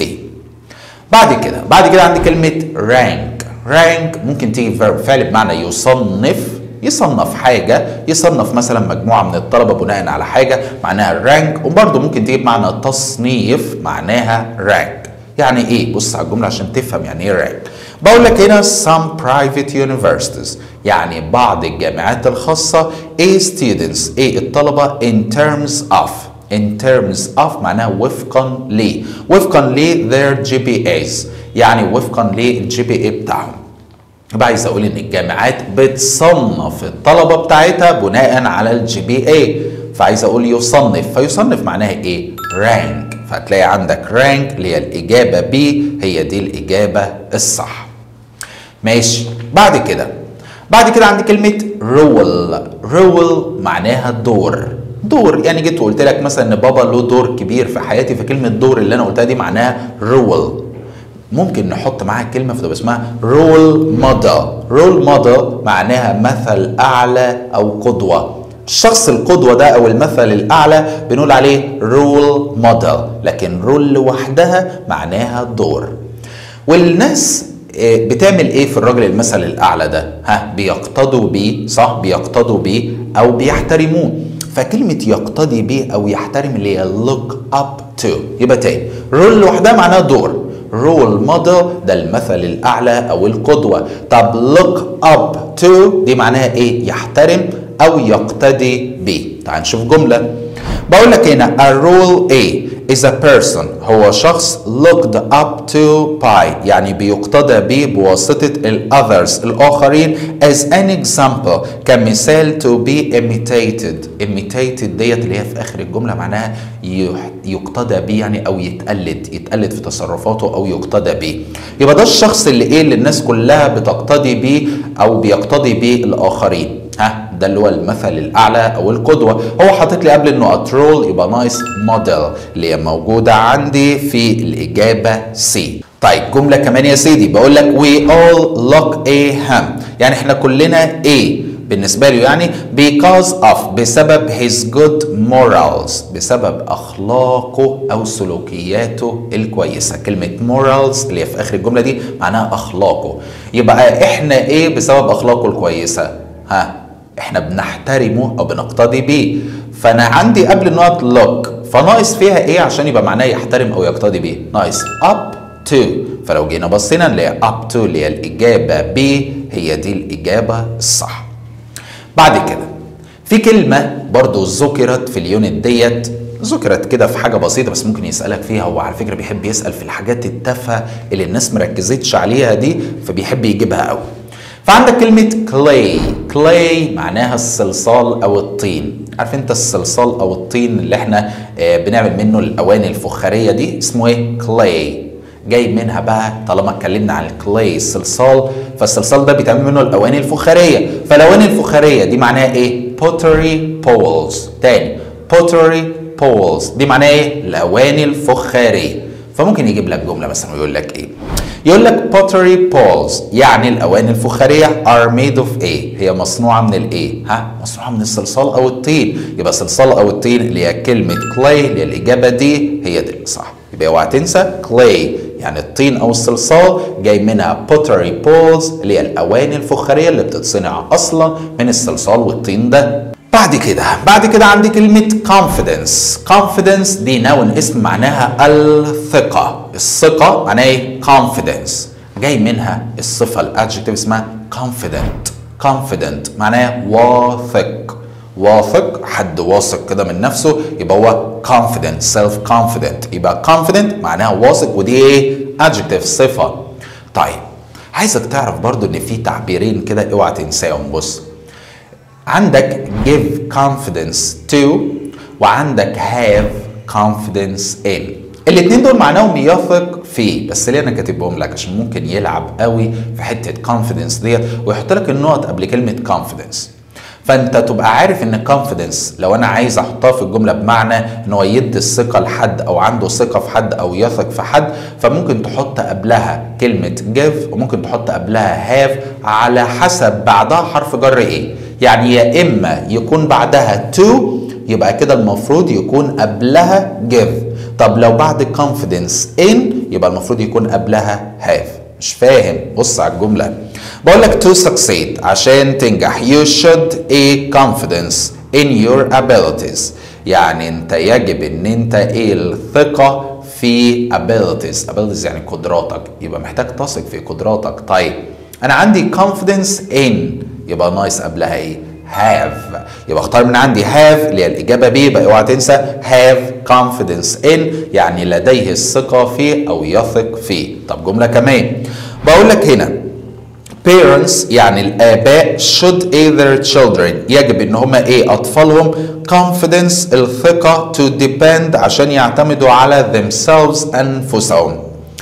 بعد كده بعد كده عندي كلمة rank rank ممكن تيجي verb فعل بمعنى يصنف يصنف حاجة يصنف مثلا مجموعة من الطلبة بناء على حاجة معناها rank وبرضه ممكن تيجي بمعنى تصنيف معناها rank يعني ايه بص على الجملة عشان تفهم يعني ايه rank بقول لك هنا some private universities يعني بعض الجامعات الخاصة A students A الطلبة in terms of in terms of معناها وفقا ل وفقا ل their GPAs يعني وفقا للجي بي اي بتاعهم يبقى عايز اقول ان الجامعات بتصنف الطلبه بتاعتها بناء على الجي بي اي فعايز اقول يصنف فيصنف معناها ايه رانك فهتلاقي عندك رانك اللي هي الاجابه بي هي دي الاجابه الصح ماشي بعد كده بعد كده عندي كلمه رول رول معناها دور دور يعني جيت وقلت لك مثلا ان بابا له دور كبير في حياتي فكلمه دور اللي انا قلتها دي معناها رول ممكن نحط معاها كلمه فتبقى اسمها رول موديل رول موديل معناها مثل اعلى او قدوه الشخص القدوه ده او المثل الاعلى بنقول عليه رول موديل لكن رول لوحدها معناها دور والناس بتعمل ايه في الراجل المثل الاعلى ده ها بيقتدوا بيه صح بيقتدوا بيه او بيحترموه فكلمة يقتدي بيه أو يحترم اللي هي look up to يبقى تاني رول لوحدها معناها دور رول موديل ده المثل الأعلى أو القدوة طب look up to دي معناها إيه يحترم أو يقتدي بيه تعال نشوف جملة بقول لك هنا a role A is a person هو شخص looked up to by يعني بيقتدى به بواسطة ال others الآخرين as an example كمثال to be imitated imitated ديت اللي هي في آخر الجملة معناها يقتدى به يعني أو يتقلد يتقلد في تصرفاته أو يقتدى به يبقى ده الشخص اللي إيه اللي الناس كلها بتقتدي به أو بيقتدي به الآخرين ها ده اللي هو المثل الاعلى او القدوه هو حاطط لي قبل النقط رول يبقى نايس موديل اللي هي موجوده عندي في الاجابه سي طيب جملة كمان يا سيدي بقول لك we all look a him يعني احنا كلنا A بالنسبة له يعني because of بسبب his good morals بسبب أخلاقه أو سلوكياته الكويسة كلمة morals اللي هي في آخر الجملة دي معناها أخلاقه يبقى إحنا إيه بسبب أخلاقه الكويسة ها إحنا بنحترمه أو بنقتدي بيه فأنا عندي قبل النقط look فناقص فيها إيه عشان يبقى معناه يحترم أو يقتدي بيه ناقص up to فلو جينا بصينا نلاقي up to اللي هي الإجابة B هي دي الإجابة الصح بعد كده في كلمة برضو ذكرت في اليونت ديت ذكرت كده في حاجة بسيطة بس ممكن يسألك فيها هو على فكرة بيحب يسأل في الحاجات التافهة اللي الناس مركزتش عليها دي فبيحب يجيبها قوي فعندك كلمة clay clay معناها الصلصال أو الطين عارف انت الصلصال أو الطين اللي احنا آه بنعمل منه الأواني الفخارية دي اسمه ايه clay جاي منها بقى طالما اتكلمنا عن الكلاي الصلصال فالصلصال ده بيتعمل منه الاواني الفخاريه فالاواني الفخاريه دي معناها ايه pottery bowls تاني pottery bowls دي معناها ايه الاواني الفخاريه فممكن يجيب لك جمله مثلا ويقول لك ايه يقول لك pottery bowls يعني الاواني الفخاريه are made of ايه هي مصنوعه من الايه ها مصنوعه من الصلصال او الطين يبقى صلصال او الطين اللي هي كلمه clay اللي هي الاجابه دي هي دي صح يبقى اوعى تنسى clay يعني الطين او الصلصال جاي منها pottery bowls اللي هي الاواني الفخاريه اللي بتتصنع اصلا من الصلصال والطين ده بعد كده بعد كده عندي كلمة confidence confidence دي نون اسم معناها الثقة الثقة معناها ايه confidence جاي منها الصفة الادجكتيف اسمها confident confident معناها واثق واثق حد واثق كده من نفسه يبقى هو confident self confident يبقى confident معناها واثق ودي ايه adjective صفة طيب عايزك تعرف برضو ان في تعبيرين كده اوعى تنساهم بص عندك give confidence to وعندك have confidence in الاثنين دول معناهم يثق فيه بس ليه انا كاتبهم لك عشان ممكن يلعب قوي في حته confidence ديت ويحط لك النقط قبل كلمه confidence فانت تبقى عارف ان confidence لو انا عايز احطها في الجمله بمعنى ان هو يدي الثقه لحد او عنده ثقه في حد او يثق في حد فممكن تحط قبلها كلمه give وممكن تحط قبلها have على حسب بعدها حرف جر ايه يعني يا اما يكون بعدها to يبقى كده المفروض يكون قبلها give طب لو بعد confidence in يبقى المفروض يكون قبلها have مش فاهم بص على الجمله بقول لك to succeed عشان تنجح you should a confidence in your abilities يعني انت يجب ان انت ايه الثقة في abilities abilities يعني قدراتك يبقى محتاج تثق في قدراتك طيب انا عندي confidence in يبقى ناقص قبلها ايه have يبقى اختار من عندي have اللي هي الاجابه B يبقى اوعى تنسى have confidence in يعني لديه الثقه فيه او يثق فيه طب جمله كمان بقول لك هنا parents يعني الآباء should aid their children يجب إن هما إيه أطفالهم confidence الثقة to depend عشان يعتمدوا على themselves أنفسهم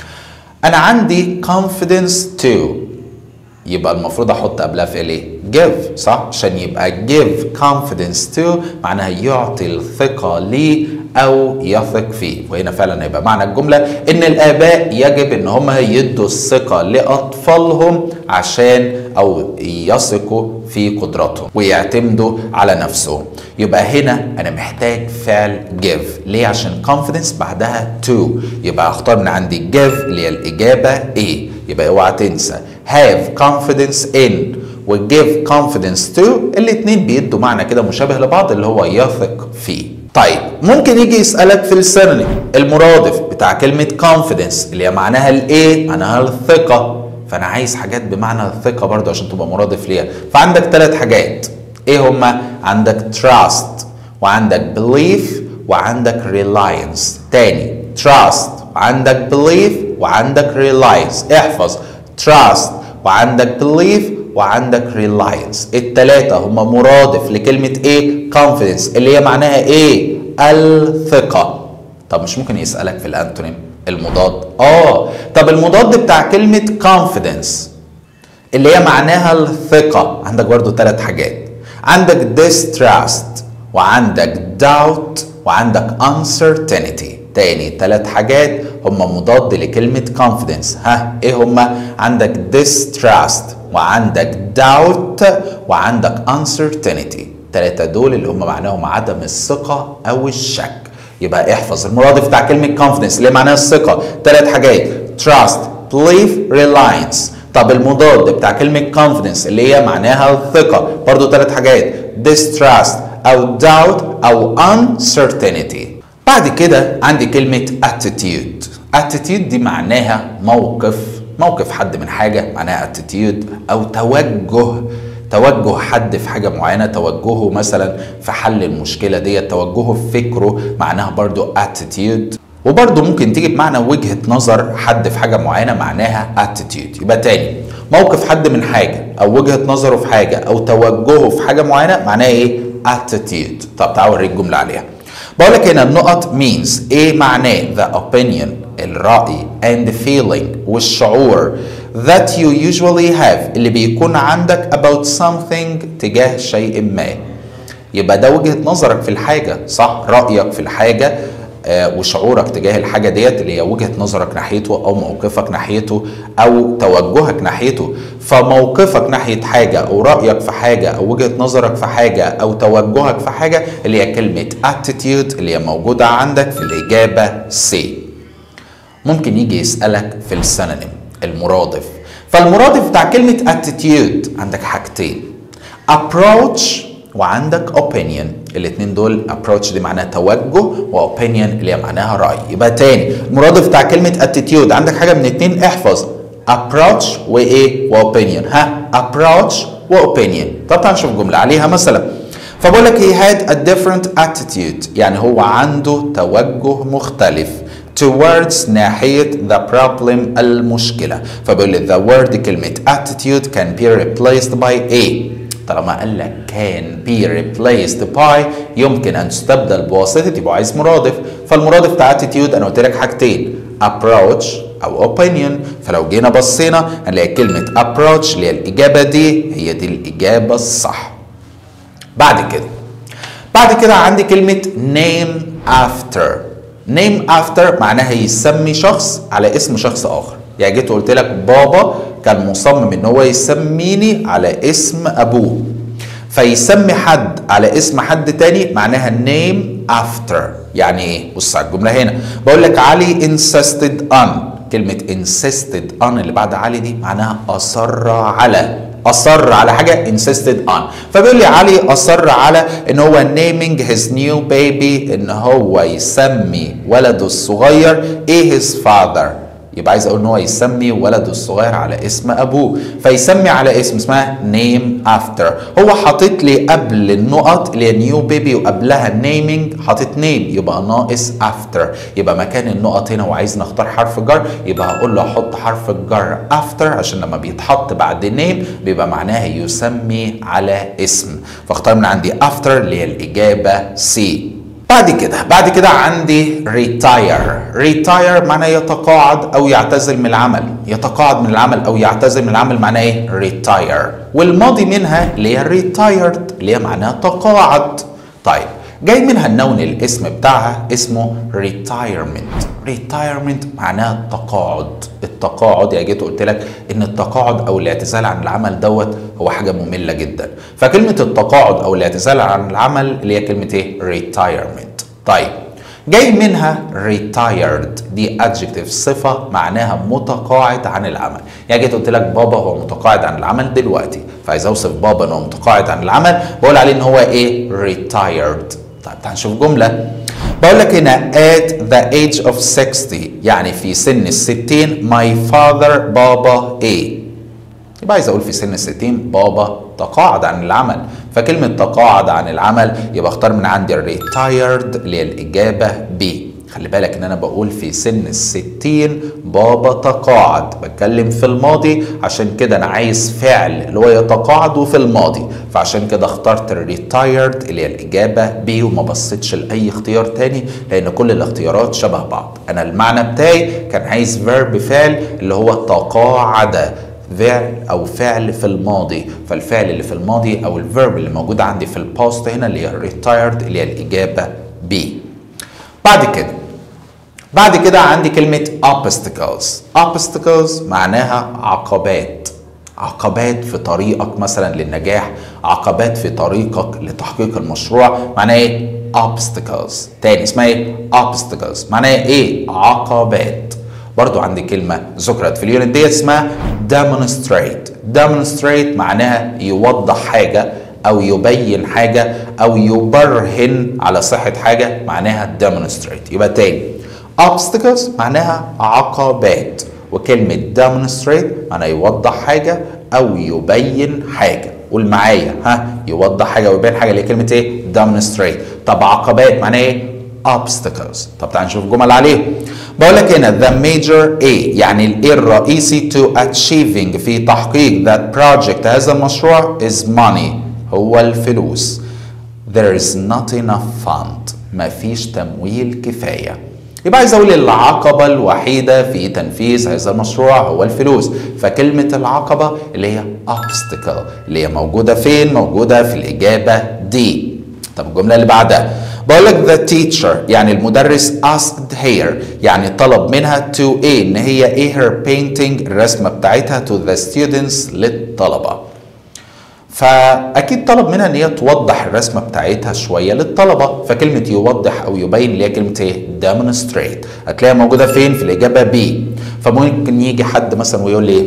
أنا عندي confidence to يبقى المفروض أحط قبلها في إيه؟ give صح؟ عشان يبقى give confidence to معناها يعطي الثقة ليه او يثق فيه وهنا فعلا هيبقى معنى الجمله ان الاباء يجب ان هم يدوا الثقه لاطفالهم عشان او يثقوا في قدراتهم ويعتمدوا على نفسهم يبقى هنا انا محتاج فعل give ليه عشان confidence بعدها to يبقى اختار من عندي give اللي هي الاجابه A يبقى اوعى تنسى have confidence in وgive confidence to الاثنين بيدوا معنى كده مشابه لبعض اللي هو يثق فيه طيب ممكن يجي يسألك في السينونيم المرادف بتاع كلمة confidence اللي هي معناها الايه؟ معناها الثقة فأنا عايز حاجات بمعنى الثقة برضو عشان تبقى مرادف ليها فعندك ثلاث حاجات ايه هما؟ عندك trust وعندك belief وعندك reliance تاني trust وعندك belief وعندك reliance احفظ trust وعندك belief وعندك reliance التلاتة هما مرادف لكلمة ايه confidence اللي هي معناها ايه الثقة طب مش ممكن يسألك في الانتونيم المضاد اه طب المضاد بتاع كلمة confidence اللي هي معناها الثقة عندك برضو ثلاث حاجات عندك distrust وعندك doubt وعندك uncertainty تاني ثلاث حاجات هم مضاد لكلمة confidence ها ايه هم عندك distrust وعندك doubt وعندك uncertainty التلاتة دول اللي هم معناهم عدم الثقة أو الشك يبقى احفظ المرادف بتاع كلمة confidence اللي معناها الثقة ثلاث حاجات trust belief reliance طب المضاد بتاع كلمة confidence اللي هي معناها الثقة برضو ثلاث حاجات distrust أو doubt أو uncertainty بعد كده عندي كلمة attitude attitude دي معناها موقف موقف حد من حاجة معناها attitude أو توجه توجه حد في حاجة معينة توجهه مثلا في حل المشكلة دي توجهه في فكره معناها برضو attitude وبرضه ممكن تيجي بمعنى وجهة نظر حد في حاجة معينة معناها attitude يبقى تاني موقف حد من حاجة أو وجهة نظره في حاجة أو توجهه في حاجة معينة معناها إيه؟ attitude طب تعال أوريك جملة عليها بقول لك هنا النقط means إيه معناه the opinion الرأي and feeling والشعور that you usually have اللي بيكون عندك about something تجاه شيء ما يبقى ده وجهة نظرك في الحاجة صح رأيك في الحاجة آه وشعورك تجاه الحاجة ديت اللي هي وجهة نظرك ناحيته أو موقفك ناحيته أو توجهك ناحيته فموقفك ناحية حاجة أو رأيك في حاجة أو وجهة نظرك في حاجة أو توجهك في حاجة اللي هي كلمة attitude اللي هي موجودة عندك في الإجابة C ممكن يجي يسألك في السينونيم المرادف فالمرادف بتاع كلمة attitude عندك حاجتين approach وعندك opinion الاثنين دول approach دي معناها توجه و opinion اللي هي معناها رأي يبقى تاني المرادف بتاع كلمة attitude عندك حاجة من اتنين احفظ approach وايه و opinion ها approach و opinion طب تعال نشوف جملة عليها مثلا فبقول لك he had a different attitude يعني هو عنده توجه مختلف towards ناحية the problem المشكلة فبيقول لي the word كلمة attitude can be replaced by a طالما قال لك can be replaced by يمكن ان تستبدل بواسطه يبقى عايز مرادف فالمرادف بتاع attitude انا قلت لك حاجتين approach او opinion فلو جينا بصينا هنلاقي كلمه approach اللي هي الاجابه دي هي دي الاجابه الصح بعد كده بعد كده عندي كلمه name after name after معناها يسمي شخص على اسم شخص اخر يعني جيت قلت لك بابا كان مصمم ان هو يسميني على اسم ابوه فيسمي حد على اسم حد تاني معناها name after يعني ايه بص على الجمله هنا بقول لك علي insisted on كلمه insisted on اللي بعد علي دي معناها اصر على اصر على حاجه insisted on فبيقول لي علي اصر على ان هو naming his new baby ان هو يسمي ولده الصغير ايه his father يبقى عايز اقول ان هو يسمي ولده الصغير على اسم ابوه فيسمي على اسم اسمها نيم افتر هو حاطط لي قبل النقط اللي هي نيو بيبي وقبلها نيمينج حاطط نيم يبقى ناقص افتر يبقى مكان النقط هنا وعايز نختار حرف جر يبقى هقول له احط حرف الجر افتر عشان لما بيتحط بعد نيم بيبقى معناها يسمي على اسم فاختار من عندي افتر اللي هي الاجابه سي بعد كده بعد كده عندي retire retire معناه يتقاعد او يعتزل من العمل يتقاعد من العمل او يعتزل من العمل معناه ايه retire والماضي منها اللي هي retired اللي هي معناها تقاعد طيب جاي منها النون الاسم بتاعها اسمه retirement retirement معناها التقاعد التقاعد يعني جيت قلت لك ان التقاعد او الاعتزال عن العمل دوت هو حاجه ممله جدا فكلمه التقاعد او الاعتزال عن العمل اللي هي كلمه ايه retirement طيب جاي منها retired دي adjective صفة معناها متقاعد عن العمل يعني جيت قلت لك بابا هو متقاعد عن العمل دلوقتي فعايز اوصف بابا ان هو متقاعد عن العمل بقول عليه ان هو ايه retired طيب تعال نشوف جملة بقول لك هنا at the age of 60 يعني في سن الستين my father بابا ايه يبقى عايز اقول في سن الستين بابا تقاعد عن العمل فكلمة تقاعد عن العمل يبقى اختار من عندي retired اللي هي الإجابة B خلي بالك ان انا بقول في سن الستين بابا تقاعد بتكلم في الماضي عشان كده انا عايز فعل اللي هو يتقاعد وفي الماضي فعشان كده اخترت retired اللي هي الاجابه B وما بصيتش لاي اختيار تاني لان كل الاختيارات شبه بعض انا المعنى بتاعي كان عايز verb فعل اللي هو تقاعد فعل او فعل في الماضي فالفعل اللي في الماضي او الفيرب اللي موجود عندي في الباست هنا اللي هي retired اللي هي الاجابه B بعد كده بعد كده عندي كلمة obstacles obstacles معناها عقبات عقبات في طريقك مثلا للنجاح عقبات في طريقك لتحقيق المشروع معناها ايه obstacles تاني اسمها ايه obstacles معناها ايه عقبات برضو عندي كلمة ذكرت في اليونت ديت اسمها demonstrate demonstrate معناها يوضح حاجة أو يبين حاجة أو يبرهن على صحة حاجة معناها demonstrate يبقى تاني obstacles معناها عقبات وكلمة demonstrate معناها يوضح حاجة أو يبين حاجة قول معايا ها يوضح حاجة ويبين حاجة اللي هي كلمة ايه demonstrate طب عقبات معناها ايه obstacles طب تعال نشوف جمل عليه بقول لك هنا the major A يعني الايه الرئيسي to achieving في تحقيق that project هذا المشروع is money هو الفلوس there is not enough fund ما فيش تمويل كفايه يبقى عايز اقول العقبه الوحيده في تنفيذ هذا المشروع هو الفلوس فكلمه العقبه اللي هي obstacle اللي هي موجوده فين موجوده في الاجابه دي طب الجمله اللي بعدها بقول لك the teacher يعني المدرس asked her يعني طلب منها to ايه ان هي ايه her painting الرسمه بتاعتها to the students للطلبه فاكيد طلب منها ان هي توضح الرسمه بتاعتها شويه للطلبه فكلمه يوضح او يبين اللي هي كلمه ايه demonstrate هتلاقيها موجوده فين في الاجابه بي فممكن يجي حد مثلا ويقول لي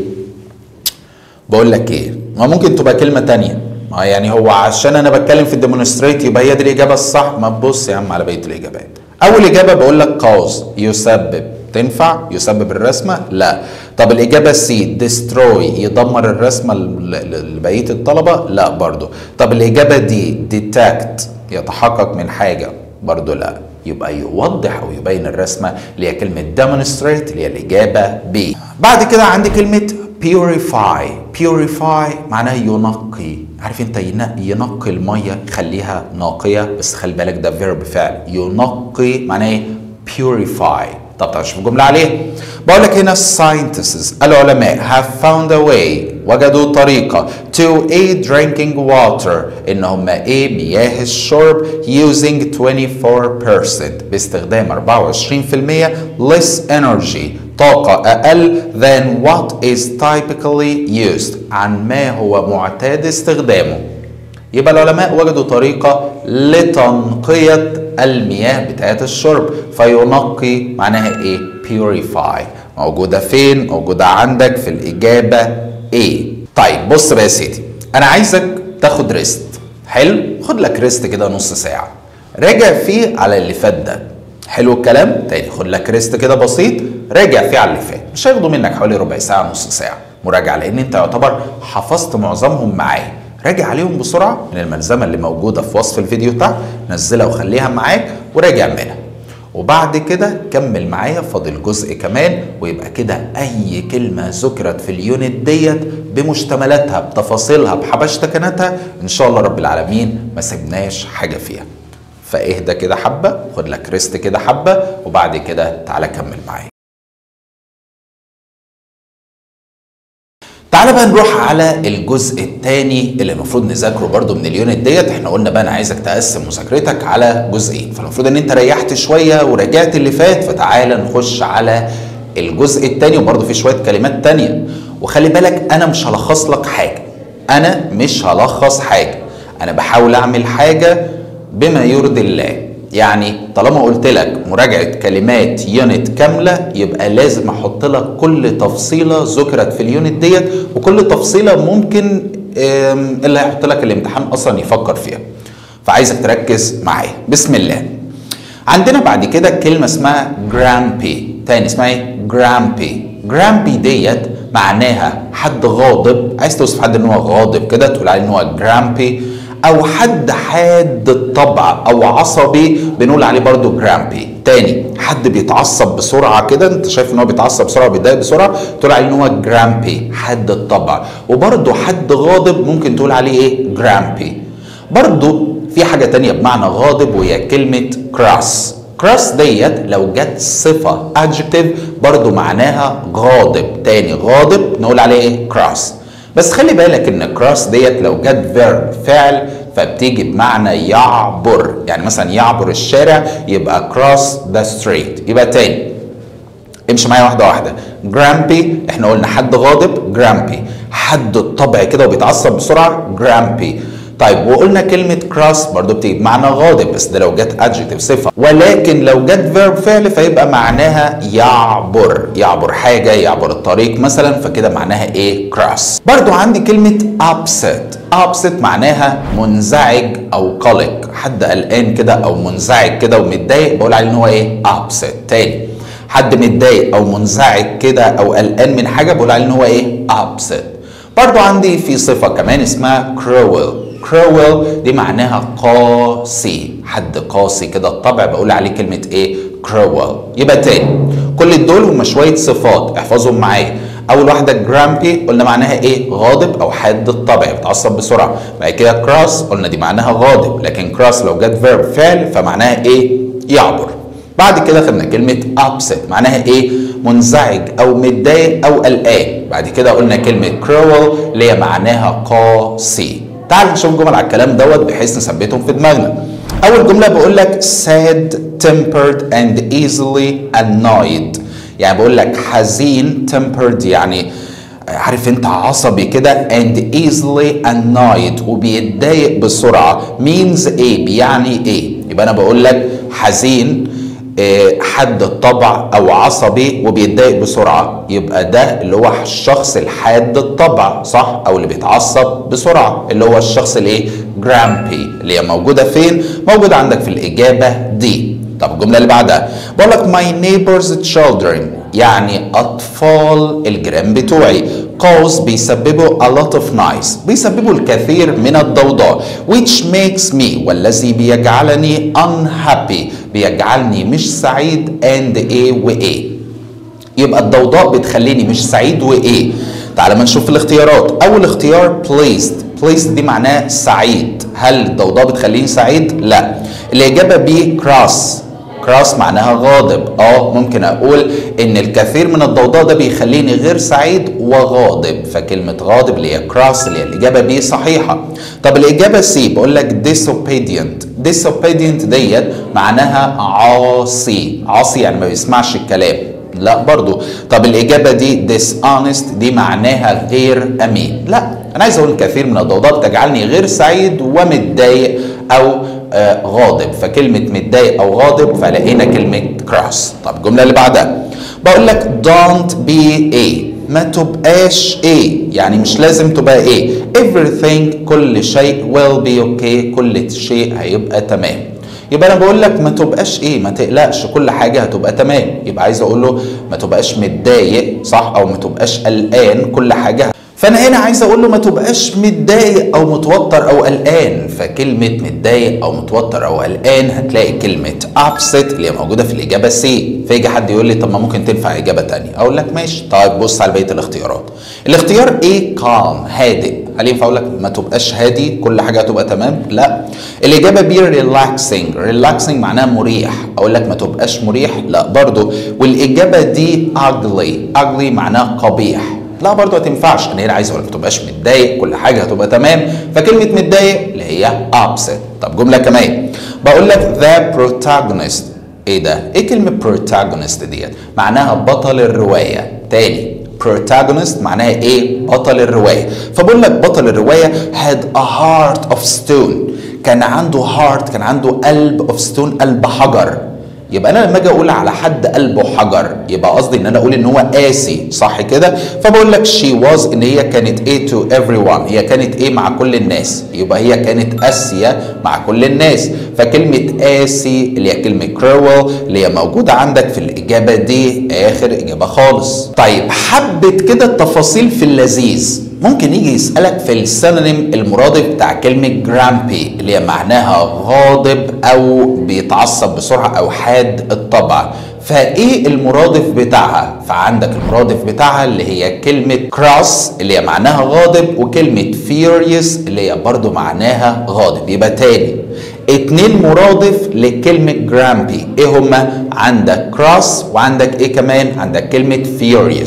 بقول لك ايه ما ممكن تبقى كلمه تانية ما يعني هو عشان انا بتكلم في الديمونستريت يبقى هي دي الاجابه الصح ما تبص يا عم على بقيه الاجابات اول اجابه بقول لك cause يسبب تنفع يسبب الرسمه لا طب الاجابه سي ديستروي يدمر الرسمه لبقيه الطلبه لا برضو طب الاجابه دي ديتكت يتحقق من حاجه برضو لا يبقى يوضح او يبين الرسمه اللي هي كلمه demonstrate اللي هي الاجابه بي بعد كده عندي كلمه purify purify معناها ينقي عارف انت ينقي الميه يخليها ناقيه بس خلي بالك ده فيرب فعل ينقي معناه ايه purify طب تعال شوف الجمله عليه بقول لك هنا scientists العلماء have found a way وجدوا طريقة to aid drinking water إن هم إيه مياه الشرب using 24% باستخدام 24% less energy طاقة أقل than what is typically used عن ما هو معتاد استخدامه يبقى العلماء وجدوا طريقة لتنقية المياه بتاعت الشرب فينقي معناها ايه purify موجودة فين موجودة عندك في الإجابة ايه طيب بص بقى يا سيدي أنا عايزك تاخد ريست حلو خد لك ريست كده نص ساعة راجع فيه على اللي فات ده حلو الكلام تاني خد لك ريست كده بسيط راجع فيه على اللي فات مش هياخدوا منك حوالي ربع ساعة نص ساعة مراجعة لأن أنت يعتبر حفظت معظمهم معايا راجع عليهم بسرعة من الملزمة اللي موجودة في وصف الفيديو بتاعك نزلها وخليها معاك وراجع منها وبعد كده كمل معايا فاضل جزء كمان ويبقى كده اي كلمه ذكرت في اليونت ديت بمشتملاتها بتفاصيلها بحبشتكناتها ان شاء الله رب العالمين ما سيبناش حاجه فيها فاهدى كده حبه خد لك ريست كده حبه وبعد كده تعالى كمل معايا تعالى بقى نروح على الجزء الثاني اللي المفروض نذاكره برضو من اليونت ديت احنا قلنا بقى انا عايزك تقسم مذاكرتك على جزئين فالمفروض ان انت ريحت شويه وراجعت اللي فات فتعالى نخش على الجزء الثاني وبرضو في شويه كلمات تانية وخلي بالك انا مش هلخص لك حاجه انا مش هلخص حاجه انا بحاول اعمل حاجه بما يرضي الله يعني طالما قلت لك مراجعة كلمات يونت كاملة يبقى لازم احط لك كل تفصيلة ذكرت في اليونت ديت وكل تفصيلة ممكن اللي هيحط لك الامتحان اصلا يفكر فيها فعايزك تركز معايا بسم الله عندنا بعد كده كلمة اسمها جرامبي تاني اسمها ايه جرامبي جرامبي ديت معناها حد غاضب عايز توصف حد ان هو غاضب كده تقول عليه ان هو جرامبي او حد حاد الطبع او عصبي بنقول عليه برضو جرامبي تاني حد بيتعصب بسرعه كده انت شايف ان هو بيتعصب بسرعه بيتضايق بسرعه تقول عليه ان هو جرامبي حاد الطبع وبرضو حد غاضب ممكن تقول عليه ايه جرامبي برضو في حاجه تانية بمعنى غاضب وهي كلمه كراس كراس ديت لو جت صفه adjective برضو معناها غاضب تاني غاضب نقول عليه ايه كراس بس خلي بالك ان كراس ديت لو جت فيرب فعل فبتيجي بمعنى يعبر يعني مثلا يعبر الشارع يبقى كروس ذا ستريت يبقى تاني امشي معايا واحده واحده جرامبي احنا قلنا حد غاضب جرامبي حد الطبع كده وبيتعصب بسرعه جرامبي طيب وقلنا كلمة كراس برضو بتيجي بمعنى غاضب بس ده لو جت adjective صفة ولكن لو جت verb فعل فيبقى معناها يعبر يعبر حاجة يعبر الطريق مثلا فكده معناها ايه كراس برضو عندي كلمة upset upset معناها منزعج او قلق حد قلقان كده او منزعج كده ومتضايق بقول عليه ان هو ايه upset تاني حد متضايق او منزعج كده او قلقان من حاجة بقول عليه ان هو ايه upset برضو عندي في صفة كمان اسمها cruel cruel دي معناها قاسي حد قاسي كده الطبع بقول عليه كلمة ايه cruel يبقى تاني كل دول هم شوية صفات احفظهم معايا اول واحدة grumpy قلنا معناها ايه غاضب او حاد الطبع بتعصب بسرعة بعد كده cross قلنا دي معناها غاضب لكن cross لو جت verb فعل فمعناها ايه يعبر بعد كده خدنا كلمة upset معناها ايه منزعج او متضايق او قلقان بعد كده قلنا كلمة cruel اللي هي معناها قاسي تعال نشوف جمل على الكلام دوت بحيث نثبتهم في دماغنا اول جمله بقول لك sad tempered and easily annoyed يعني بقول لك حزين tempered يعني عارف انت عصبي كده and easily annoyed وبيتضايق بسرعه means ايه بيعني ايه يبقى انا بقول لك حزين حد الطبع او عصبي وبيتضايق بسرعه يبقى ده اللي هو الشخص الحاد الطبع صح او اللي بيتعصب بسرعه اللي هو الشخص الايه جرامبي اللي هي موجوده فين موجوده عندك في الاجابه دي طب الجمله اللي بعدها بقول لك my neighbors children يعني اطفال الجيران بتوعي cause بيسببوا a lot of noise بيسببوا الكثير من الضوضاء which makes me والذي بيجعلني unhappy بيجعلني مش سعيد and ايه وايه يبقى الضوضاء بتخليني مش سعيد وايه تعال ما نشوف الاختيارات اول اختيار pleased pleased دي معناه سعيد هل الضوضاء بتخليني سعيد لا الاجابه بي cross كراس معناها غاضب اه ممكن اقول ان الكثير من الضوضاء ده بيخليني غير سعيد وغاضب فكلمة غاضب اللي هي كراس اللي هي الاجابة بي صحيحة طب الاجابة سي بقول لك disobedient disobedient ديت معناها عاصي عاصي يعني ما بيسمعش الكلام لا برضو طب الإجابة دي dishonest دي معناها غير أمين لا أنا عايز أقول كثير من الضوضاء تجعلني غير سعيد ومتضايق أو آه غاضب فكلمة متضايق أو غاضب فلقينا كلمة كراس طب الجملة اللي بعدها بقول لك don't be a ما تبقاش ايه يعني مش لازم تبقى ايه everything كل شيء will be okay كل شيء هيبقى تمام يبقى انا بقول لك ما تبقاش ايه ما تقلقش كل حاجه هتبقى تمام يبقى عايز اقول له ما تبقاش متضايق صح او ما تبقاش قلقان كل حاجه فانا هنا عايز اقول له ما تبقاش متضايق او متوتر او قلقان فكلمه متضايق او متوتر او قلقان هتلاقي كلمه upset اللي هي موجوده في الاجابه سي فيجي حد يقول لي طب ما ممكن تنفع اجابه تانية اقول لك ماشي طيب بص على بقيه الاختيارات الاختيار ايه calm هادئ هل ينفع اقول لك ما تبقاش هادي كل حاجه هتبقى تمام لا الاجابه بي ريلاكسنج ريلاكسنج معناها مريح اقول لك ما تبقاش مريح لا برضو والاجابه دي ugly ugly معناها قبيح لا برضه ما تنفعش انا هنا عايز اقول ما تبقاش متضايق كل حاجه هتبقى تمام فكلمه متضايق اللي هي upset طب جمله كمان بقول لك the protagonist ايه ده ايه كلمه protagonist ديت معناها بطل الروايه تاني protagonist معناها ايه بطل الروايه فبقول لك بطل الروايه had a heart of stone كان عنده heart كان عنده قلب of stone قلب حجر يبقى انا لما اجي اقول على حد قلبه حجر يبقى قصدي ان انا اقول ان هو قاسي صح كده فبقول لك شي واز ان هي كانت ايه تو ايفري ون هي كانت ايه مع كل الناس يبقى هي كانت قاسيه مع كل الناس فكلمه قاسي اللي هي كلمه كروال اللي هي موجوده عندك في الاجابه دي اخر اجابه خالص طيب حبه كده التفاصيل في اللذيذ ممكن يجي يسألك في السينونيم المرادف بتاع كلمة جرامبي اللي هي معناها غاضب أو بيتعصب بسرعة أو حاد الطبع فايه المرادف بتاعها فعندك المرادف بتاعها اللي هي كلمة كراس اللي هي معناها غاضب وكلمة فيوريوس اللي هي برضو معناها غاضب يبقى تاني اتنين مرادف لكلمة جرامبي ايه هما عندك كراس وعندك ايه كمان عندك كلمة فيوريوس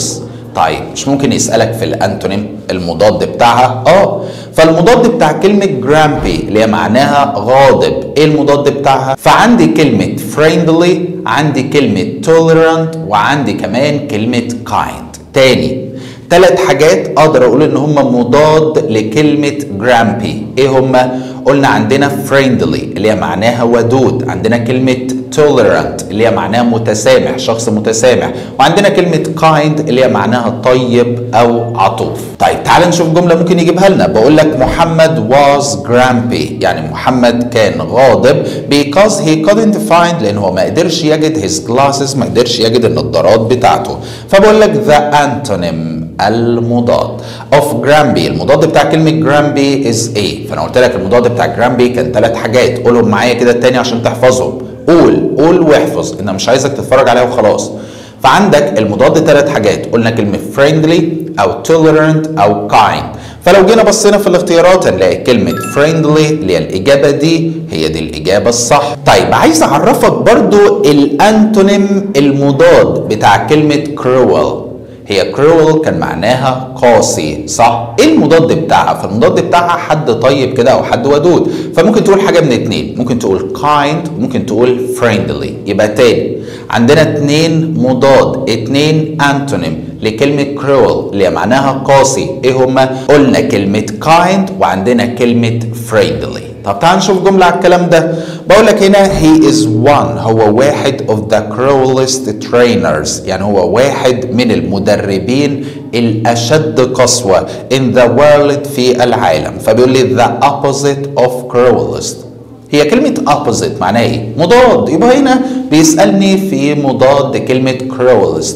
طيب مش ممكن يسألك في الانتونيم المضاد بتاعها اه فالمضاد بتاع كلمة جرامبي اللي هي معناها غاضب ايه المضاد بتاعها فعندي كلمة friendly عندي كلمة tolerant وعندي كمان كلمة kind تاني ثلاث حاجات اقدر اقول ان هم مضاد لكلمة جرامبي ايه هم قلنا عندنا friendly اللي هي معناها ودود عندنا كلمة tolerant اللي هي معناها متسامح شخص متسامح وعندنا كلمة kind اللي هي معناها طيب أو عطوف طيب تعال نشوف جملة ممكن يجيبها لنا بقول لك محمد was grumpy يعني محمد كان غاضب because he couldn't find لأن هو ما قدرش يجد his glasses ما قدرش يجد النظارات بتاعته فبقول لك the antonym المضاد of grumpy المضاد بتاع كلمة grumpy is ايه فأنا قلت لك المضاد بتاع grumpy كان ثلاث حاجات قولهم معايا كده التاني عشان تحفظهم قول قول واحفظ انا مش عايزك تتفرج عليها وخلاص فعندك المضاد ثلاث حاجات قلنا كلمة friendly أو tolerant أو kind فلو جينا بصينا في الاختيارات هنلاقي كلمة friendly اللي هي الإجابة دي هي دي الإجابة الصح طيب عايز أعرفك برضو الأنتونيم المضاد بتاع كلمة cruel هي cruel كان معناها قاسي صح ايه المضاد بتاعها فالمضاد بتاعها حد طيب كده او حد ودود فممكن تقول حاجه من اتنين ممكن تقول kind وممكن تقول friendly يبقى تاني عندنا اتنين مضاد اتنين انتونيم لكلمة cruel اللي هي معناها قاسي ايه هما قلنا كلمة kind وعندنا كلمة friendly طب تعال نشوف جملة على الكلام ده بقول لك هنا he is one هو واحد of the cruelest trainers يعني هو واحد من المدربين الأشد قسوة in the world في العالم فبيقول لي the opposite of cruelest هي كلمة opposite معناها ايه؟ مضاد يبقى هنا بيسألني في مضاد كلمة cruelest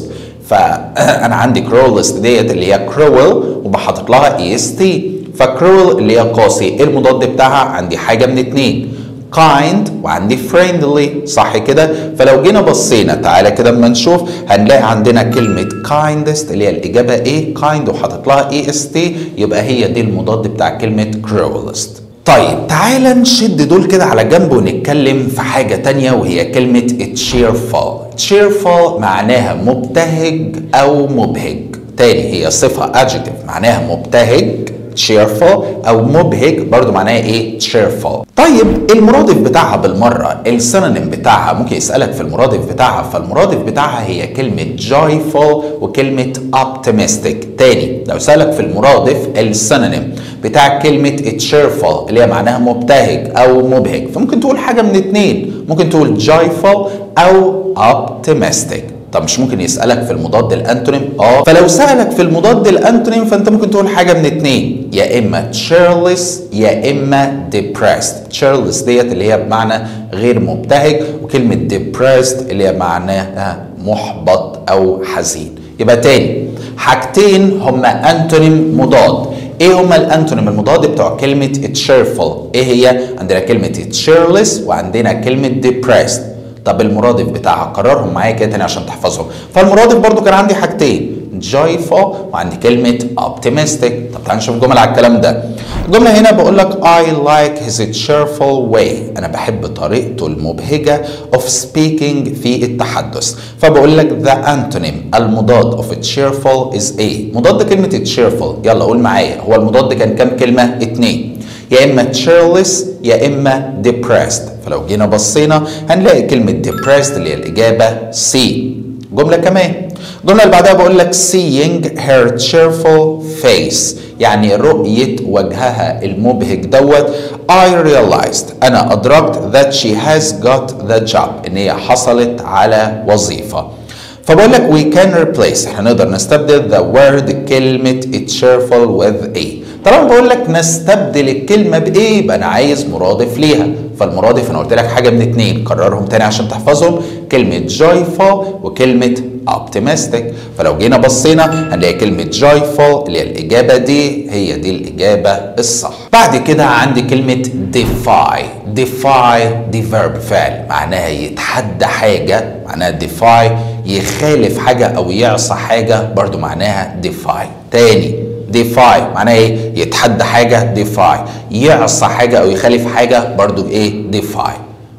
فأنا عندي cruelest ديت اللي هي cruel وبحط لها est فكرول اللي هي قاسي ايه المضاد بتاعها عندي حاجة من اتنين kind وعندي friendly صح كده فلو جينا بصينا تعالى كده اما نشوف هنلاقي عندنا كلمة kindest اللي هي الإجابة ايه kind وحاطط لها est يبقى هي دي المضاد بتاع كلمة cruelest طيب تعالى نشد دول كده على جنب ونتكلم في حاجة تانية وهي كلمة cheerful cheerful معناها مبتهج أو مبهج تاني هي صفة adjective معناها مبتهج cheerful او مبهج برضو معناها ايه cheerful طيب المرادف بتاعها بالمره السينونيم بتاعها ممكن يسالك في المرادف بتاعها فالمرادف بتاعها هي كلمه joyful وكلمه optimistic تاني لو سالك في المرادف السينونيم بتاع كلمه cheerful اللي هي معناها مبتهج او مبهج فممكن تقول حاجه من اتنين ممكن تقول joyful او optimistic طب مش ممكن يسألك في المضاد الأنتونيم؟ اه فلو سألك في المضاد الأنتونيم فأنت ممكن تقول حاجة من اتنين يا إما cheerless يا إما depressed cheerless ديت اللي هي بمعنى غير مبتهج وكلمة depressed اللي هي معناها محبط أو حزين يبقى تاني حاجتين هما أنتونيم مضاد ايه هما الانتونيم المضاد بتوع كلمة cheerful ايه هي عندنا كلمة cheerless وعندنا كلمة depressed طب المرادف بتاعها قررهم معايا كده تاني عشان تحفظهم فالمرادف برضو كان عندي حاجتين joyful وعندي كلمة optimistic طب تعال نشوف جمل على الكلام ده الجملة هنا بقول لك I like his cheerful way أنا بحب طريقته المبهجة of speaking في التحدث فبقول لك the antonym المضاد of cheerful is a مضاد كلمة cheerful يلا قول معايا هو المضاد كان كام كلمة اتنين يا اما cheerless يا اما depressed فلو جينا بصينا هنلاقي كلمة depressed اللي هي الإجابة C جملة كمان الجملة اللي بعدها بقول لك seeing her cheerful face يعني رؤية وجهها المبهج دوت I realized أنا أدركت that she has got the job إن هي حصلت على وظيفة فبقول لك we can replace احنا نقدر نستبدل the word كلمة cheerful with a طالما بقول لك نستبدل الكلمة بإيه يبقى أنا عايز مرادف ليها فالمرادف أنا قلت لك حاجة من اتنين كررهم تاني عشان تحفظهم كلمة joyful وكلمة optimistic فلو جينا بصينا هنلاقي كلمة joyful اللي هي الإجابة دي هي دي الإجابة الصح بعد كده عندي كلمة defy defy دي verb فعل معناها يتحدى حاجة معناها defy يخالف حاجة أو يعصى حاجة برضو معناها defy تاني defy معناها ايه يتحدى حاجة defy يعصى حاجة أو يخالف حاجة برضو ايه defy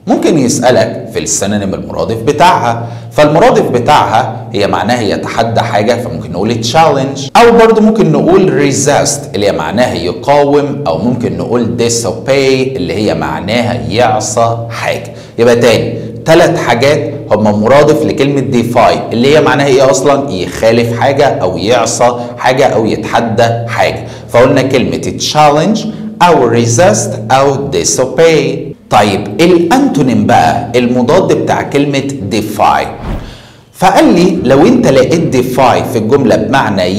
ممكن يسألك في السينونيم المرادف بتاعها فالمرادف بتاعها هي معناها يتحدى حاجة فممكن نقول تشالنج أو برضو ممكن نقول resist اللي هي معناها يقاوم أو ممكن نقول disobey اللي هي معناها يعصى حاجة يبقى تاني ثلاث حاجات هم مرادف لكلمة ديفاي اللي هي معناها ايه اصلا يخالف حاجة او يعصى حاجة او يتحدى حاجة فقلنا كلمة تشالنج او resist او disobey طيب الانتونيم بقى المضاد بتاع كلمة ديفاي فقال لي لو انت لقيت ديفاي في الجملة بمعنى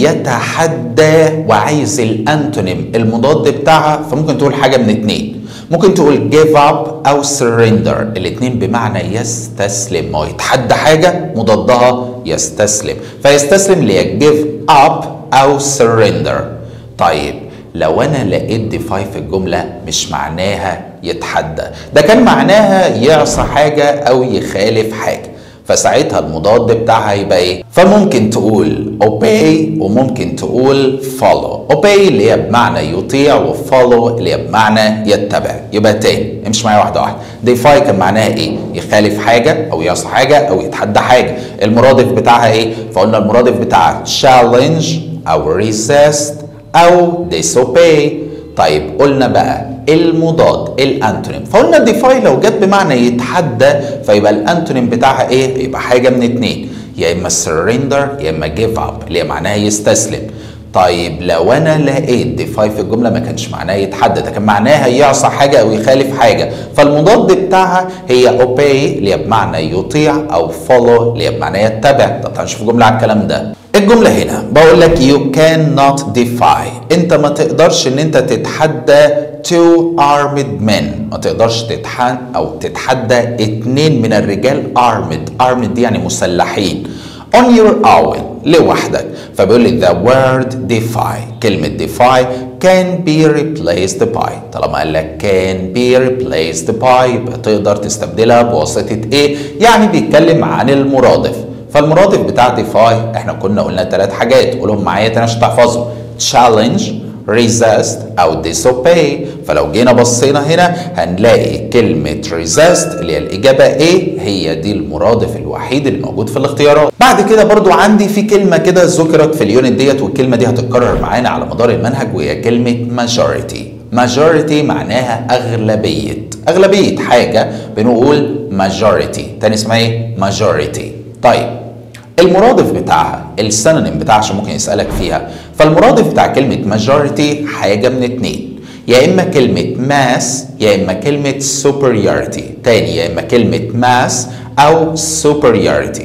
يتحدى وعايز الانتونيم المضاد بتاعها فممكن تقول حاجة من اتنين ممكن تقول give up او surrender الاتنين بمعنى يستسلم ما هو يتحدى حاجة مضادها يستسلم فيستسلم اللي هي give up او surrender طيب لو انا لقيت ديفاي في الجملة مش معناها يتحدى ده كان معناها يعصى حاجة او يخالف حاجة فساعتها المضاد بتاعها يبقى ايه فممكن تقول obey وممكن تقول follow obey اللي هي بمعنى يطيع وfollow اللي هي بمعنى يتبع يبقى تاني امشي معايا واحده واحده defy كان معناها ايه يخالف حاجه او يعصى حاجه او يتحدى حاجه المرادف بتاعها ايه فقلنا المرادف بتاعها challenge او resist او disobey طيب قلنا بقى المضاد الانتونيم فقلنا ديفاي لو جت بمعنى يتحدى فيبقى الانتونيم بتاعها ايه يبقى حاجه من اتنين يا اما surrender يا اما give up اللي هي معناها يستسلم طيب لو انا لقيت ديفاي في الجمله ما كانش معناها يتحدى ده كان معناها يعصى حاجه او يخالف حاجه فالمضاد بتاعها هي obey اللي هي بمعنى يطيع او follow اللي هي بمعنى يتبع طب تعالى نشوف جمله على الكلام ده الجملة هنا بقول لك you cannot defy انت ما تقدرش ان انت تتحدى two armed men ما تقدرش تتحدى او تتحدى اتنين من الرجال armed armed دي يعني مسلحين on your own لوحدك فبيقول لي the word defy كلمة defy can be replaced by طالما قال لك can be replaced by يبقى تقدر تستبدلها بواسطة ايه يعني بيتكلم عن المرادف فالمرادف بتاع ديفاي احنا كنا قلنا ثلاث حاجات قولهم معايا تاني عشان تحفظهم challenge resist او disobey فلو جينا بصينا هنا هنلاقي كلمة resist اللي هي الإجابة ايه هي دي المرادف الوحيد اللي موجود في الاختيارات بعد كده برضو عندي في كلمة كده ذكرت في اليونت ديت والكلمة دي هتتكرر معانا على مدار المنهج وهي كلمة majority majority معناها أغلبية أغلبية حاجة بنقول majority تاني اسمها ايه majority طيب المرادف بتاعها السينونيم بتاعها عشان ممكن يسألك فيها فالمرادف بتاع كلمة majority حاجة من اتنين يا إما كلمة mass يا إما كلمة superiority تاني يا إما كلمة mass أو superiority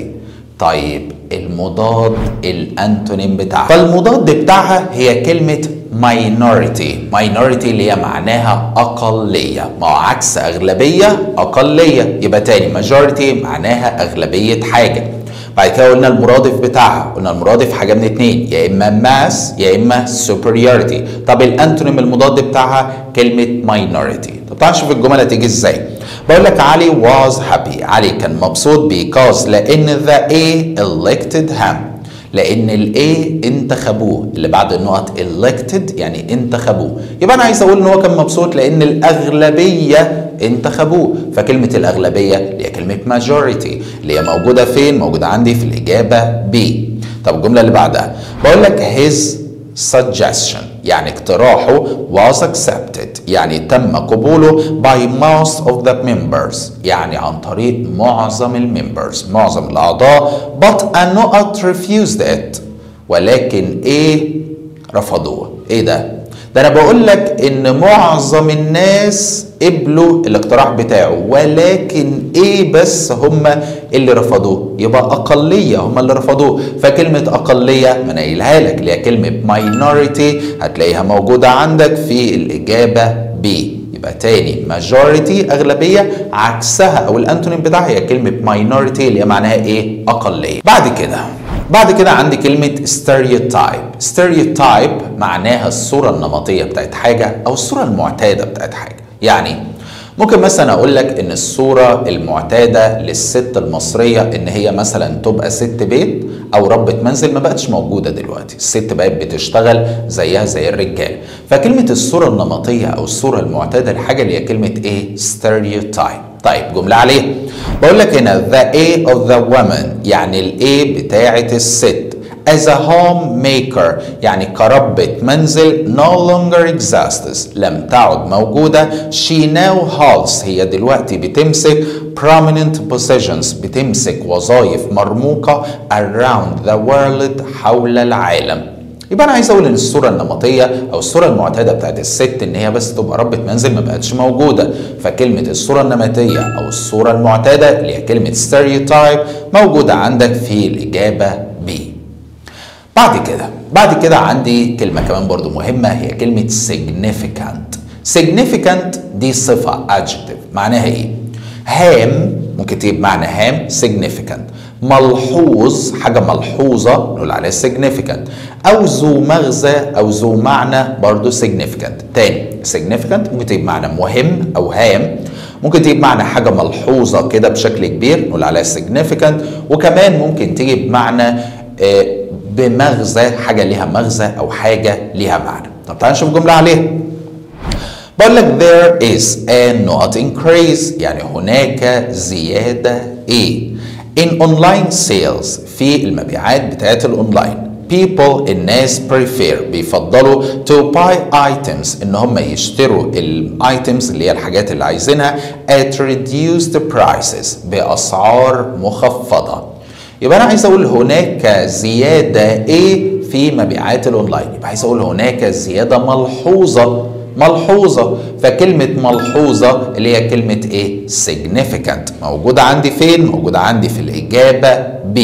طيب المضاد الأنتونيم بتاعها فالمضاد بتاعها هي كلمة minority minority اللي هي معناها أقلية ما هو عكس أغلبية أقلية يبقى تاني majority معناها أغلبية حاجة بعد كده قلنا المرادف بتاعها قلنا المرادف حاجه من اتنين يا اما ماس يا اما superiority طب الانتونيم المضاد بتاعها كلمه minority طب تعال نشوف الجمله تيجي ازاي بقول لك علي was happy علي كان مبسوط because لان the A elected him لان الاي انتخبوه اللي بعد النقط elected يعني انتخبوه يبقى انا عايز اقول ان هو كان مبسوط لان الاغلبيه انتخبوه فكلمه الاغلبيه اللي هي كلمه majority اللي هي موجوده فين موجوده عندي في الاجابه B طب الجمله اللي بعدها بقول لك his suggestion يعني اقتراحه was accepted يعني تم قبوله by most of the members يعني عن طريق معظم الممبرز معظم الأعضاء but a not refused it ولكن ايه رفضوه ايه ده ده انا بقول لك ان معظم الناس قبلوا الاقتراح بتاعه ولكن ايه بس هم اللي رفضوه يبقى اقليه هم اللي رفضوه فكلمه اقليه ما انا قايلها لك اللي هي كلمه minority هتلاقيها موجوده عندك في الاجابه B يبقى تاني majority اغلبيه عكسها او الانتونيم بتاعها هي كلمه minority اللي هي معناها ايه اقليه بعد كده بعد كده عندي كلمة stereotype stereotype معناها الصورة النمطية بتاعت حاجة أو الصورة المعتادة بتاعت حاجة يعني ممكن مثلا أقول لك إن الصورة المعتادة للست المصرية إن هي مثلا تبقى ست بيت أو ربة منزل ما بقتش موجودة دلوقتي الست بقت بتشتغل زيها زي الرجال فكلمة الصورة النمطية أو الصورة المعتادة لحاجة اللي هي كلمة إيه stereotype طيب جمله عليه بقول لك هنا the A of the woman يعني ال A بتاعه الست as a homemaker يعني كربة منزل no longer exists لم تعد موجودة she now holds هي دلوقتي بتمسك prominent positions بتمسك وظائف مرموقة around the world حول العالم يبقى انا عايز اقول ان الصوره النمطيه او الصوره المعتاده بتاعت الست ان هي بس تبقى ربة منزل ما بقتش موجوده فكلمه الصوره النمطيه او الصوره المعتاده اللي هي كلمه stereotype موجوده عندك في الاجابه B بعد كده بعد كده عندي كلمة كمان برضو مهمة هي كلمة significant significant دي صفة adjective معناها ايه هام ممكن تجيب معنى هام significant ملحوظ حاجة ملحوظة نقول عليها significant أو ذو مغزى أو ذو معنى برضو significant تاني significant ممكن تجيب معنى مهم أو هام ممكن تجيب معنى حاجة ملحوظة كده بشكل كبير نقول عليها significant وكمان ممكن تجيب معنى آه بمغزى حاجة ليها مغزى أو حاجة ليها معنى طب تعال نشوف جملة عليها بقول لك there is a not increase يعني هناك زيادة ايه in online sales في المبيعات بتاعت الاونلاين people الناس prefer بيفضلوا to buy items ان هم يشتروا الايتمز اللي هي الحاجات اللي عايزينها at reduced prices باسعار مخفضه يبقى انا عايز اقول هناك زياده ايه في مبيعات الاونلاين يبقى عايز اقول هناك زياده ملحوظه ملحوظه فكلمه ملحوظه اللي هي كلمه ايه significant موجوده عندي فين موجوده عندي في الاجابه B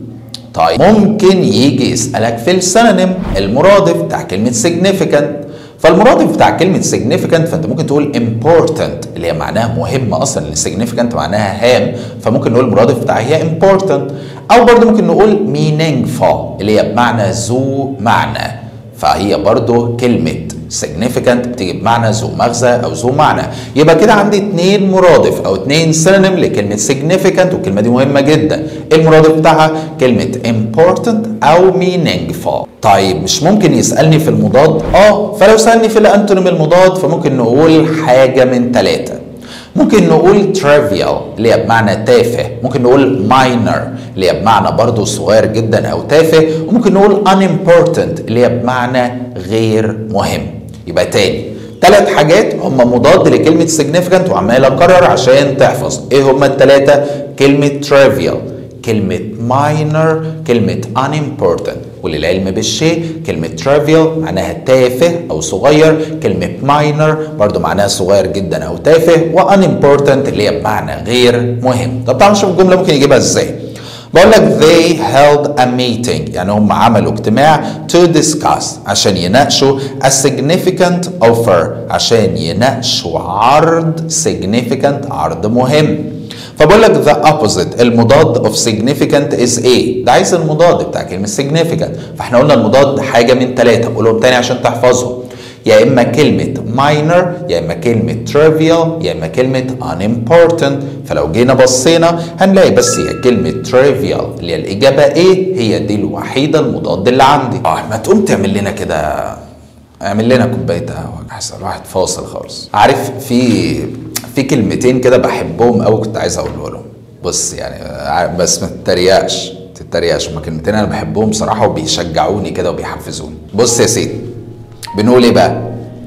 طيب ممكن يجي يسالك في السينونيم المرادف بتاع كلمه significant فالمرادف بتاع كلمة significant فأنت ممكن تقول important اللي هي معناها مهمة أصلا لأن significant معناها هام فممكن نقول المرادف بتاعها هي important أو برضو ممكن نقول meaningful اللي هي بمعنى ذو معنى فهي برضو كلمة significant بتيجي بمعنى ذو مغزى او ذو معنى يبقى كده عندي اتنين مرادف او اتنين سينونيم لكلمه significant والكلمه دي مهمه جدا المرادف بتاعها كلمه important او meaningful طيب مش ممكن يسالني في المضاد اه فلو سالني في الانتونيم المضاد فممكن نقول حاجه من ثلاثه ممكن نقول trivial اللي هي بمعنى تافه ممكن نقول minor اللي هي بمعنى برضو صغير جدا او تافه وممكن نقول unimportant اللي هي بمعنى غير مهم يبقى تاني ثلاث حاجات هم مضاد لكلمة significant وعمال أكرر عشان تحفظ إيه هم الثلاثة؟ كلمة trivial كلمة minor كلمة unimportant وللعلم بالشيء كلمة trivial معناها تافه أو صغير كلمة minor برضو معناها صغير جدا أو تافه و unimportant اللي هي بمعنى غير مهم طب تعالوا نشوف الجملة ممكن يجيبها إزاي بقول لك they held a meeting يعني هم عملوا اجتماع to discuss عشان يناقشوا a significant offer عشان يناقشوا عرض significant عرض مهم فبقول لك the opposite المضاد of significant is ايه؟ ده عايز المضاد بتاع كلمة significant فاحنا قلنا المضاد حاجة من ثلاثة قولهم تاني عشان تحفظهم يا اما كلمة minor يا اما كلمة trivial يا اما كلمة unimportant فلو جينا بصينا هنلاقي بس هي كلمة trivial اللي هي الإجابة ايه هي دي الوحيدة المضاد اللي عندي اه ما تقوم تعمل لنا كده اعمل لنا كوباية قهوة احسن الواحد فاصل خالص عارف في في كلمتين كده بحبهم قوي كنت عايز اقوله لهم بص يعني بس ما تتريقش تتريقش هما كلمتين انا بحبهم صراحة وبيشجعوني كده وبيحفزوني بص يا سيدي بنقول ايه بقى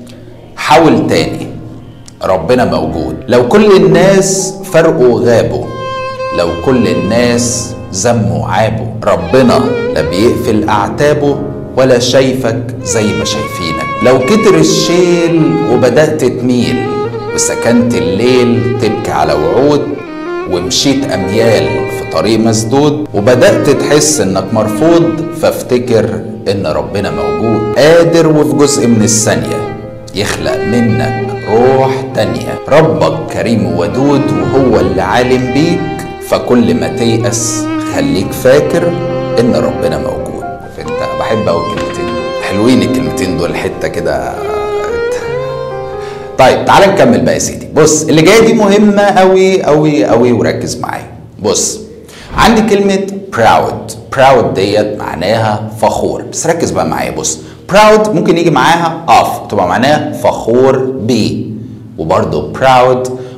حاول تاني ربنا موجود لو كل الناس فرقوا غابوا لو كل الناس زموا عابوا ربنا لا بيقفل اعتابه ولا شايفك زي ما شايفينك لو كتر الشيل وبدأت تميل وسكنت الليل تبكي على وعود ومشيت أميال في طريق مسدود وبدأت تحس إنك مرفوض فافتكر إن ربنا موجود قادر وفي جزء من الثانية يخلق منك روح تانية ربك كريم ودود وهو اللي عالم بيك فكل ما تيأس خليك فاكر إن ربنا موجود فأنت بحب أوي الكلمتين دول حلوين الكلمتين دول حتة كده طيب تعال نكمل بقى يا سيدي بص اللي جايه دي مهمه قوي قوي قوي وركز معايا بص عندي كلمه proud proud ديت معناها فخور بس ركز بقى معايا بص proud ممكن يجي معاها of تبقى معناها فخور بيه وبرده proud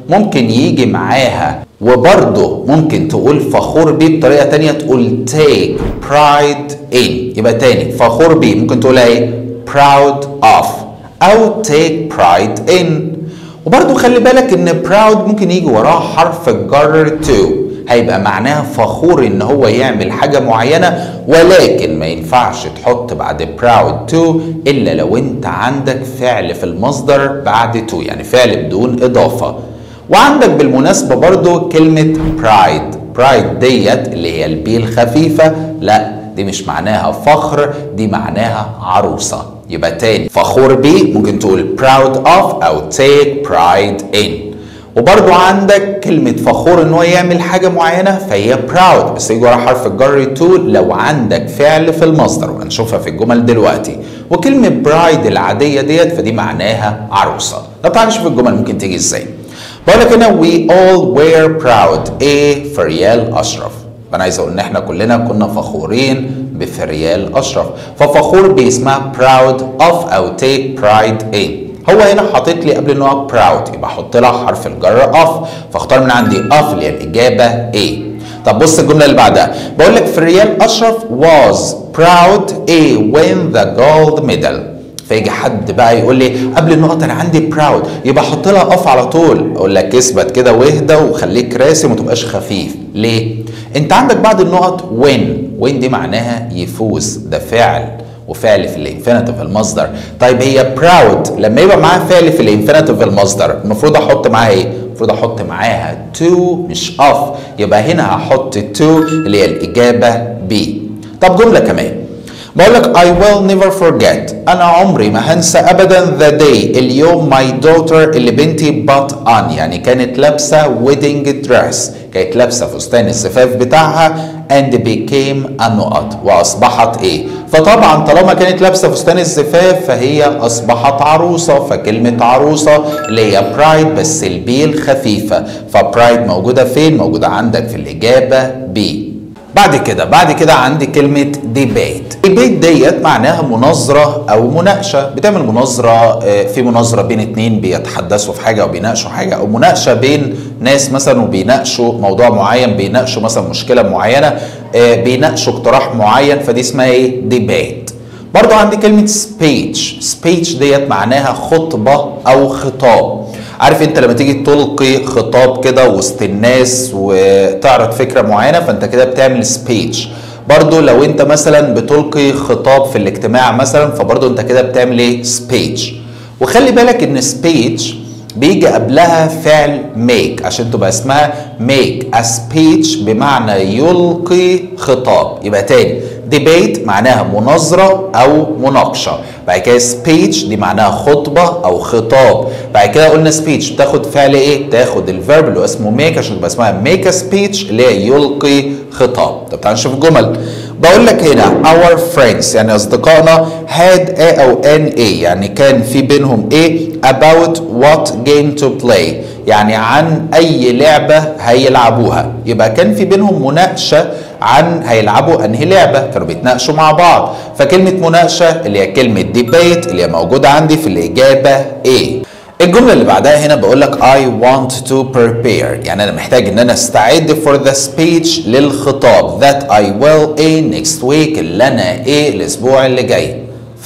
ممكن يجي معاها وبرضه ممكن تقول فخور بيه بطريقه تانية تقول take pride in يبقى تاني فخور بيه ممكن تقولها ايه proud of او take pride in وبرضه خلي بالك ان proud ممكن يجي وراه حرف الجر to هيبقى معناها فخور ان هو يعمل حاجه معينه ولكن ما ينفعش تحط بعد proud to الا لو انت عندك فعل في المصدر بعد to يعني فعل بدون اضافه وعندك بالمناسبه برضو كلمه pride pride ديت اللي هي البي الخفيفه لا دي مش معناها فخر دي معناها عروسه يبقى تاني فخور بيه ممكن تقول proud of او take pride in وبرضو عندك كلمة فخور ان هو يعمل حاجة معينة فهي proud بس يجي ورا حرف الجر to لو عندك فعل في المصدر وهنشوفها في الجمل دلوقتي وكلمة برايد العادية ديت فدي معناها عروسة طب تعال نشوف الجمل ممكن تيجي ازاي بقول لك هنا we all were proud ايه فريال اشرف فانا عايز اقول ان احنا كلنا كنا فخورين بفريال اشرف ففخور باسمها proud of او take pride in هو هنا حاطط لي قبل النقط براود يبقى احط لها حرف الجر اوف فاختار من عندي اوف اللي هي الاجابه A طب بص الجمله اللي بعدها بقول لك فريال اشرف was proud A win the gold medal فيجي حد بقى يقول لي قبل النقط انا عندي براود يبقى احط لها اوف على طول اقول لك اثبت كده واهدى وخليك راسم وما تبقاش خفيف ليه انت عندك بعد النقط وين وين دي معناها يفوز ده فعل وفعل في الانفينيتيف المصدر طيب هي براود لما يبقى معاها فعل في الانفينيتيف المصدر المفروض احط معاها ايه المفروض احط معاها تو مش اوف يبقى هنا هحط تو اللي هي الاجابه بي طب جمله كمان بقول لك I will never forget أنا عمري ما هنسى أبدا the day اليوم my daughter اللي بنتي but on يعني كانت لابسة wedding dress كانت لابسة فستان الزفاف بتاعها and became a نقط وأصبحت إيه فطبعا طالما كانت لابسة فستان الزفاف فهي أصبحت عروسة فكلمة عروسة اللي هي برايد بس البي الخفيفة فبرايد موجودة فين موجودة عندك في الإجابة بي بعد كده بعد كده عندي كلمة ديبيت ديبيت ديت معناها مناظرة أو مناقشة بتعمل مناظرة في مناظرة بين اتنين بيتحدثوا في حاجة أو بيناقشوا حاجة أو مناقشة بين ناس مثلا وبيناقشوا موضوع معين بيناقشوا مثلا مشكلة معينة بيناقشوا اقتراح معين فدي اسمها ايه ديبيت برضو عندي كلمة سبيتش سبيتش ديت معناها خطبة أو خطاب عارف انت لما تيجي تلقي خطاب كده وسط الناس وتعرض فكره معينه فانت كده بتعمل سبيتش برضو لو انت مثلا بتلقي خطاب في الاجتماع مثلا فبرضو انت كده بتعمل ايه سبيتش وخلي بالك ان سبيتش بيجي قبلها فعل make عشان تبقى اسمها make a speech بمعنى يلقي خطاب يبقى تاني debate معناها مناظرة أو مناقشة بعد كده speech دي معناها خطبة أو خطاب بعد كده قلنا speech تاخد فعل إيه؟ تاخد الفيرب اللي هو اسمه make عشان تبقى اسمها make a speech اللي هي يلقي خطاب طب تعال نشوف الجمل بقول لك هنا our friends يعني أصدقائنا had a أو an a يعني كان في بينهم ايه about what game to play يعني عن أي لعبة هيلعبوها يبقى كان في بينهم مناقشة عن هيلعبوا انهي لعبه كانوا بيتناقشوا مع بعض فكلمه مناقشه اللي هي كلمه ديبيت اللي هي موجوده عندي في الاجابه A الجملة اللي بعدها هنا بقول لك I want to prepare يعني أنا محتاج إن أنا أستعد for the speech للخطاب that I will a next week اللي أنا إيه الأسبوع اللي جاي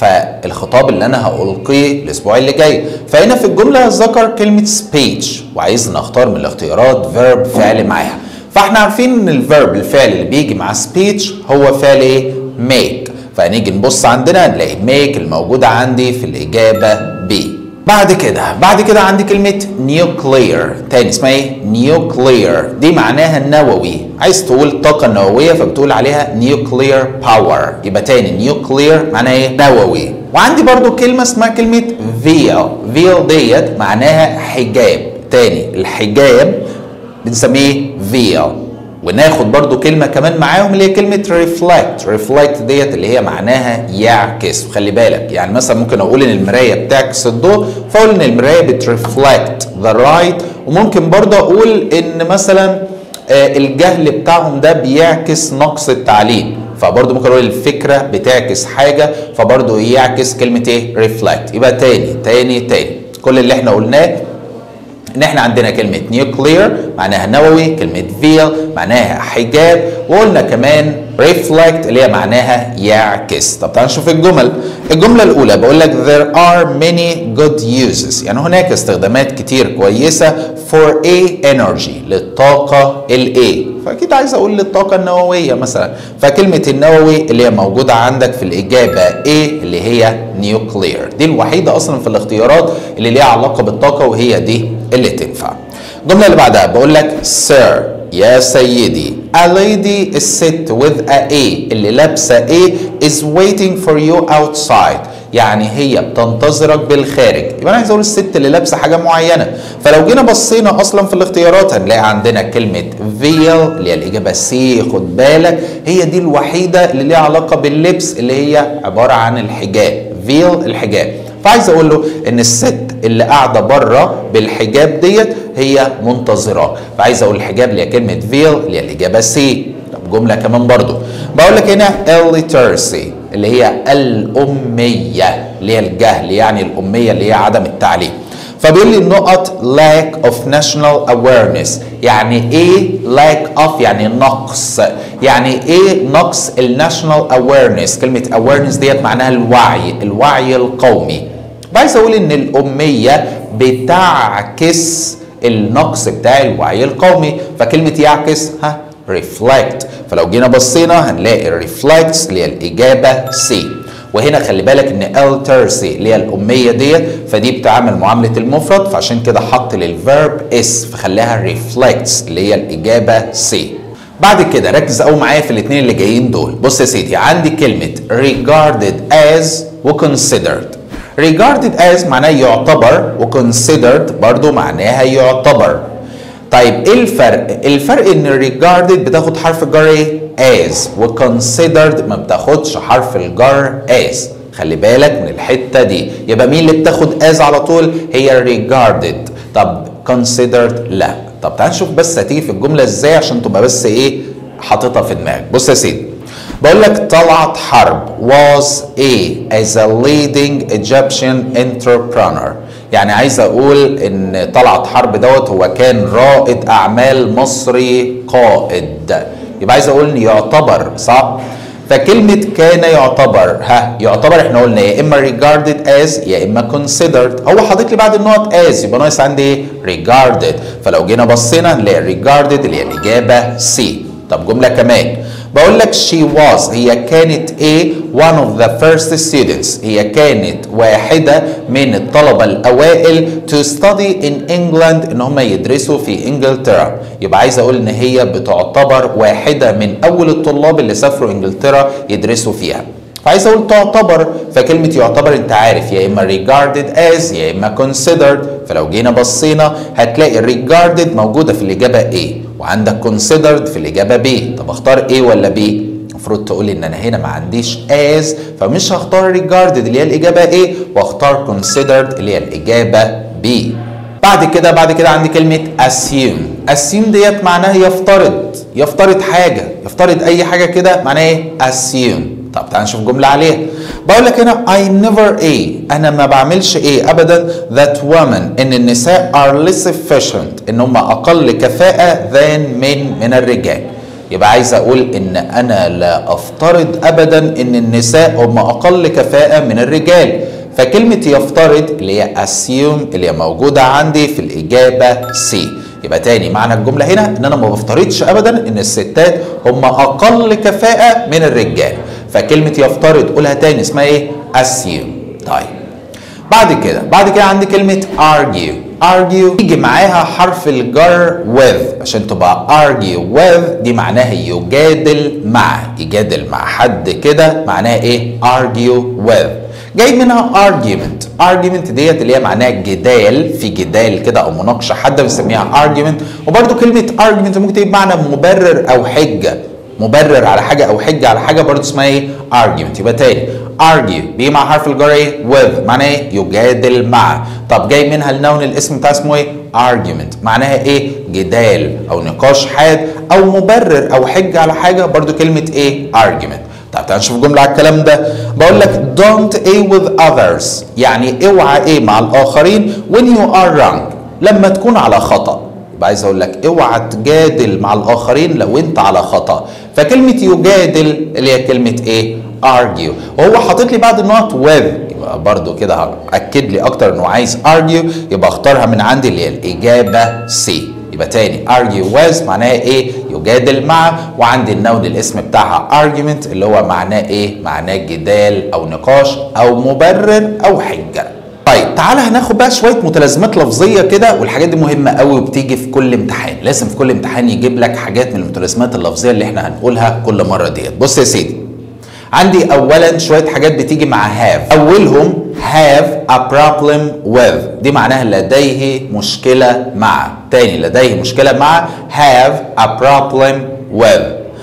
فالخطاب اللي أنا هألقيه الأسبوع اللي جاي فهنا في الجملة ذكر كلمة speech وعايزنا أختار من الاختيارات verb فعل معاها فاحنا عارفين ان الفيرب الفعل اللي بيجي مع سبيتش هو فعل ايه make فهنيجي نبص عندنا نلاقي make الموجودة عندي في الإجابة B بعد كده بعد كده عندي كلمة نيوكلير تاني اسمها ايه؟ نيوكلير دي معناها نووي عايز تقول طاقة نووية فبتقول عليها نيوكلير باور يبقى تاني نيوكلير معناها ايه؟ نووي وعندي برضو كلمة اسمها كلمة فيل فيل ديت معناها حجاب تاني الحجاب بنسميه فيل وناخد برضو كلمة كمان معاهم اللي هي كلمة reflect reflect ديت اللي هي معناها يعكس وخلي بالك يعني مثلا ممكن اقول ان المراية بتعكس الضوء فاقول ان المراية بترفلكت the light وممكن برضو اقول ان مثلا الجهل بتاعهم ده بيعكس نقص التعليم فبرضه ممكن اقول الفكره بتعكس حاجه فبرضه يعكس كلمه ايه ريفلكت يبقى تاني تاني تاني كل اللي احنا قلناه ان احنا عندنا كلمة نيوكلير معناها نووي كلمة فيل معناها حجاب وقلنا كمان reflect اللي هي معناها يعكس طب تعال نشوف الجمل الجملة الأولى بقول لك there are many good uses يعني هناك استخدامات كتير كويسة for a energy للطاقة ال A فأكيد عايز أقول للطاقة النووية مثلا فكلمة النووي اللي هي موجودة عندك في الإجابة A اللي هي nuclear دي الوحيدة أصلا في الاختيارات اللي ليها علاقة بالطاقة وهي دي اللي تنفع الجملة اللي بعدها بقول لك sir يا سيدي a lady الست with a A اللي لابسة A is waiting for you outside يعني هي بتنتظرك بالخارج يبقى انا عايز اقول الست اللي لابسه حاجه معينه فلو جينا بصينا اصلا في الاختيارات هنلاقي عندنا كلمه فيل اللي هي الاجابه سي خد بالك هي دي الوحيده اللي ليها علاقه باللبس اللي هي عباره عن الحجاب فيل الحجاب فعايز اقول له ان الست اللي قاعده بره بالحجاب ديت هي منتظراه فعايز اقول الحجاب اللي هي كلمه فيل اللي هي الاجابه سي طب جمله كمان برضو بقول لك هنا illiteracy اللي هي الاميه اللي هي الجهل يعني الاميه اللي هي عدم التعليم فبيقول لي النقط lack of national awareness يعني ايه lack of يعني نقص يعني ايه نقص الناشونال awareness كلمه awareness ديت معناها الوعي الوعي القومي عايز اقول ان الاميه بتعكس النقص بتاع الوعي القومي فكلمه يعكس ها reflect فلو جينا بصينا هنلاقي reflects اللي هي الاجابه سي وهنا خلي بالك ان illiteracy اللي هي الاميه ديت فدي بتعمل معامله المفرد فعشان كده حط للفيرب اس فخليها reflects اللي هي الاجابه سي بعد كده ركز قوي معايا في الاثنين اللي جايين دول بص يا سيدي عندي كلمه regarded as و considered regarded as معناه يعتبر و considered برضو معناها يعتبر طيب ايه الفرق؟ الفرق ان regarded بتاخد حرف الجر ايه؟ as و considered ما بتاخدش حرف الجر as خلي بالك من الحته دي يبقى مين اللي بتاخد as على طول؟ هي regarded طب considered لا طب تعال نشوف بس هتيجي في الجمله ازاي عشان تبقى بس ايه حاططها في دماغك بص يا سيدي بقول لك طلعت حرب was a as a leading Egyptian entrepreneur يعني عايز اقول ان طلعت حرب دوت هو كان رائد اعمال مصري قائد يبقى عايز اقول ان يعتبر صح فكلمة كان يعتبر ها يعتبر احنا قلنا يا اما regarded as يا اما considered هو حاطط لي بعد النقط as يبقى ناقص عندي ايه regarded فلو جينا بصينا نلاقي regarded اللي هي الاجابة C طب جملة كمان بقول لك she was هي كانت a one of the first students هي كانت واحدة من الطلبة الأوائل to study in England إن هم يدرسوا في إنجلترا يبقى عايز أقول إن هي بتعتبر واحدة من أول الطلاب اللي سافروا إنجلترا يدرسوا فيها فعايز اقول تعتبر فكلمة يعتبر انت عارف يا اما regarded as يا اما considered فلو جينا بصينا هتلاقي regarded موجودة في الإجابة A وعندك considered في الإجابة B طب اختار A ولا B؟ المفروض تقول لي ان انا هنا ما عنديش as فمش هختار regarded اللي هي الإجابة A واختار considered اللي هي الإجابة B بعد كده بعد كده عندي كلمة assume assume ديت معناها يفترض يفترض حاجة يفترض أي حاجة كده معناها إيه assume طب تعال نشوف جملة عليها بقول لك هنا I never a أنا ما بعملش ايه أبدا that women إن النساء are less efficient إن هم أقل كفاءة than men من الرجال يبقى عايز أقول إن أنا لا أفترض أبدا إن النساء هم أقل كفاءة من الرجال فكلمة يفترض اللي هي assume اللي هي موجودة عندي في الإجابة C يبقى تاني معنى الجملة هنا إن أنا ما بفترضش أبدا إن الستات هم أقل كفاءة من الرجال فكلمة يفترض قولها تاني اسمها إيه؟ assume طيب بعد كده بعد كده عندي كلمة argue argue يجي معاها حرف الجر with عشان تبقى argue with دي معناها يجادل مع يجادل مع حد كده معناها ايه argue with جاي منها argument argument ديت اللي هي معناها جدال في جدال كده او مناقشه حد بنسميها argument وبرده كلمه argument ممكن تبقى بمعنى مبرر او حجه مبرر على حاجه او حجه على حاجه برضه اسمها ايه argument يبقى تاني argue بيجي مع حرف الجر ايه with معناه ايه يجادل مع طب جاي منها النون الاسم بتاع اسمه ايه argument معناها ايه جدال او نقاش حاد او مبرر او حجه على حاجه برضه كلمه ايه argument طب تعال نشوف جمله على الكلام ده بقول لك don't a with others يعني اوعى ايه مع الاخرين when you are wrong لما تكون على خطأ يبقى عايز اقول لك اوعى تجادل مع الاخرين لو انت على خطأ فكلمة يجادل اللي هي كلمة ايه argue وهو حاطط لي بعد النقط with يبقى برضو كده هأكد لي اكتر انه عايز argue يبقى اختارها من عندي اللي هي الاجابة C يبقى تاني argue with معناها ايه يجادل مع وعندي النون الاسم بتاعها argument اللي هو معناه ايه معناه جدال او نقاش او مبرر او حجه طيب تعالى هناخد بقى شويه متلازمات لفظيه كده والحاجات دي مهمه قوي وبتيجي في كل امتحان لازم في كل امتحان يجيب لك حاجات من المتلازمات اللفظيه اللي احنا هنقولها كل مره ديت بص يا سيدي عندي اولا شويه حاجات بتيجي مع have اولهم have a problem with دي معناها لديه مشكله مع تاني لديه مشكله مع have a problem with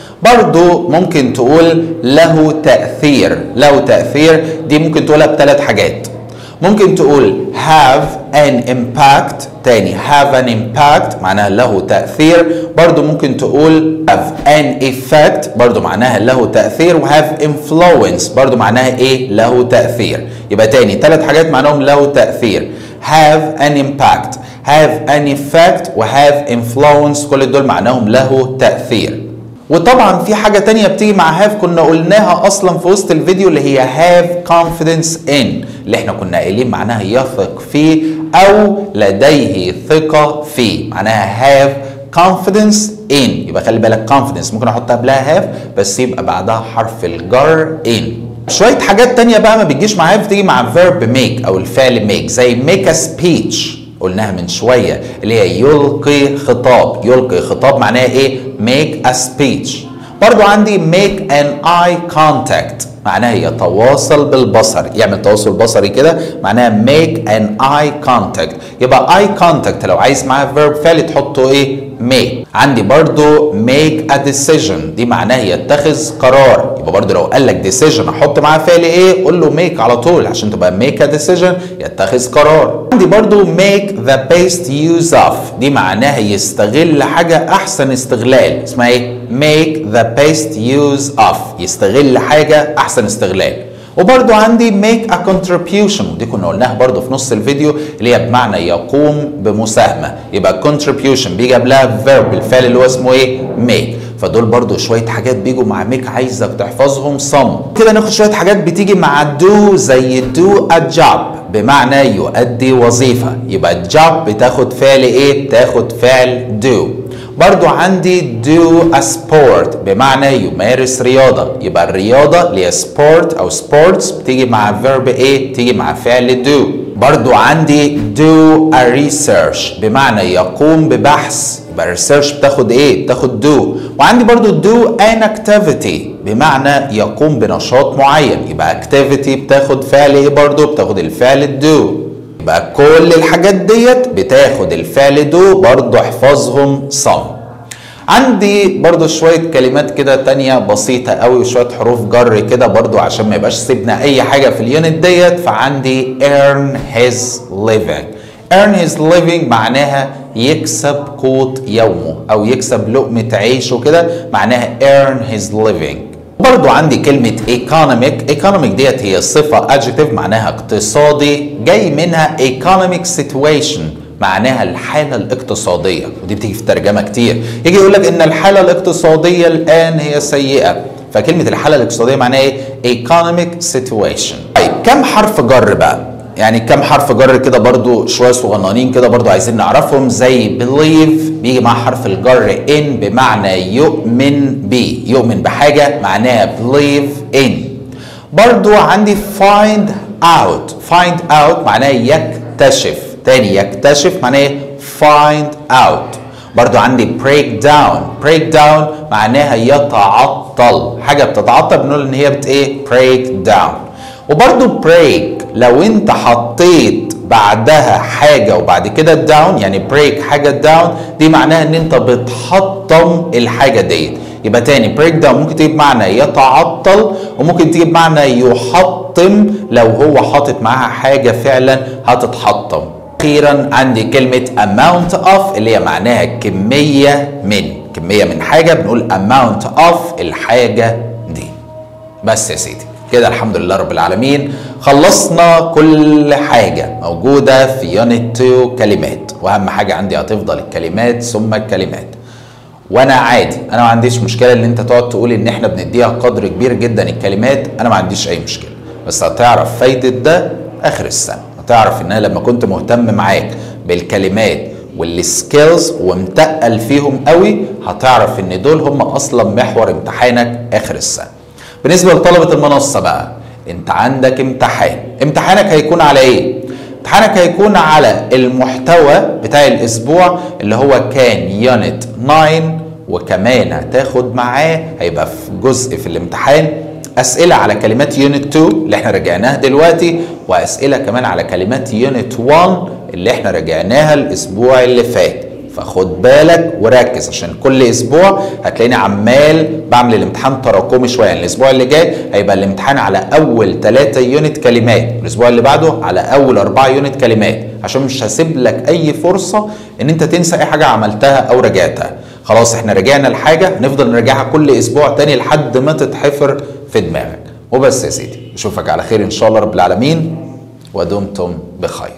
برضو ممكن تقول له تأثير له تأثير دي ممكن تقولها بثلاث حاجات ممكن تقول have an impact تاني have an impact معناها له تأثير برضو ممكن تقول have an effect برضو معناها له تأثير و have influence برضو معناها ايه له تأثير يبقى تاني ثلاث حاجات معناهم له تأثير have an impact have an effect و have influence كل دول معناهم له تأثير وطبعا في حاجة تانية بتيجي مع هاف كنا قلناها أصلا في وسط الفيديو اللي هي have confidence in اللي احنا كنا قايلين معناها يثق فيه أو لديه ثقة فيه معناها have confidence in يبقى خلي بالك confidence ممكن أحط قبلها have بس يبقى بعدها حرف الجر in شوية حاجات تانية بقى ما بتجيش مع have بتيجي مع verb make أو الفعل make زي make a speech قلناها من شوية اللي هي يلقي خطاب يلقي خطاب معناها ايه make a speech برضو عندي make an eye contact معناها يتواصل بالبصر يعمل تواصل بصري كده معناها make an eye contact يبقى eye contact لو عايز معاه verb فعل تحطه ايه make عندي برضو make a decision دي معناها يتخذ قرار يبقى برضو لو قال لك decision احط معاه فعل ايه قول له make على طول عشان تبقى make a decision يتخذ قرار عندي برضو make the best use of دي معناها يستغل حاجة احسن استغلال اسمها ايه make the best use of يستغل حاجة احسن استغلال وبرضو عندي make a contribution ودي كنا قلناها برضو في نص الفيديو اللي هي بمعنى يقوم بمساهمة يبقى contribution بيجي قبلها verb الفعل اللي هو اسمه ايه make فدول برضو شوية حاجات بيجوا مع make عايزك تحفظهم صم كده ناخد شوية حاجات بتيجي مع do زي do a job بمعنى يؤدي وظيفة يبقى job بتاخد فعل ايه بتاخد فعل do برضو عندي do a sport بمعنى يمارس رياضة يبقى الرياضة اللي هي sport أو sports بتيجي مع verb ايه؟ بتيجي مع فعل do برضو عندي do a research بمعنى يقوم ببحث يبقى research بتاخد ايه؟ بتاخد do وعندي برضو do an activity بمعنى يقوم بنشاط معين يبقى activity بتاخد فعل ايه برضو؟ بتاخد الفعل do يبقى كل الحاجات ديت بتاخد الفعل دو برضو احفظهم صم عندي برضو شوية كلمات كده تانية بسيطة قوي وشوية حروف جر كده برضو عشان ما يبقاش سيبنا أي حاجة في اليونت ديت فعندي earn his living earn his living معناها يكسب قوت يومه أو يكسب لقمة عيشه كده معناها earn his living برضو عندي كلمة economic economic ديت هي صفة adjective معناها اقتصادي جاي منها economic situation معناها الحالة الاقتصادية ودي بتيجي في الترجمة كتير يجي يقول لك ان الحالة الاقتصادية الآن هي سيئة فكلمة الحالة الاقتصادية معناها ايه economic situation طيب كم حرف جر بقى يعني كم حرف جر كده برضو شوية صغننين كده برضو عايزين نعرفهم زي believe بيجي مع حرف الجر in بمعنى يؤمن بيه يؤمن بحاجة معناها believe in برضو عندي find out find out معناه يكتشف تاني يكتشف معناه find out برضو عندي break down break down معناها يتعطل حاجة بتتعطل بنقول ان هي بت ايه break down وبرضو break لو انت حطيت بعدها حاجة وبعد كده داون يعني بريك حاجة داون دي معناها ان انت بتحطم الحاجة ديت يبقى تاني بريك داون ممكن تجيب معنى يتعطل وممكن تجيب معنى يحطم لو هو حاطط معاها حاجة فعلا هتتحطم اخيرا عندي كلمة amount of اللي هي معناها كمية من كمية من حاجة بنقول amount of الحاجة دي بس يا سيدي كده الحمد لله رب العالمين خلصنا كل حاجة موجودة في يونت 2 كلمات واهم حاجة عندي هتفضل الكلمات ثم الكلمات وانا عادي انا ما عنديش مشكله ان انت تقعد تقول ان احنا بنديها قدر كبير جدا الكلمات انا ما عنديش اي مشكله بس هتعرف فايده ده اخر السنه هتعرف ان انا لما كنت مهتم معاك بالكلمات والسكيلز ومتقل فيهم قوي هتعرف ان دول هم اصلا محور امتحانك اخر السنه بالنسبه لطلبه المنصه بقى انت عندك امتحان امتحانك هيكون على ايه امتحانك هيكون على المحتوى بتاع الاسبوع اللي هو كان يونت 9 وكمان هتاخد معاه هيبقى في جزء في الامتحان اسئله على كلمات يونت 2 اللي احنا راجعناها دلوقتي واسئله كمان على كلمات يونت 1 اللي احنا راجعناها الاسبوع اللي فات فخد بالك وركز عشان كل اسبوع هتلاقيني عمال بعمل الامتحان تراكمي شويه يعني الاسبوع اللي جاي هيبقى الامتحان على اول ثلاثة يونت كلمات الاسبوع اللي بعده على اول أربعة يونت كلمات عشان مش هسيب لك اي فرصه ان انت تنسى اي حاجه عملتها او راجعتها خلاص احنا رجعنا الحاجه هنفضل نراجعها كل اسبوع تاني لحد ما تتحفر في دماغك وبس يا سيدي اشوفك على خير ان شاء الله رب العالمين ودمتم بخير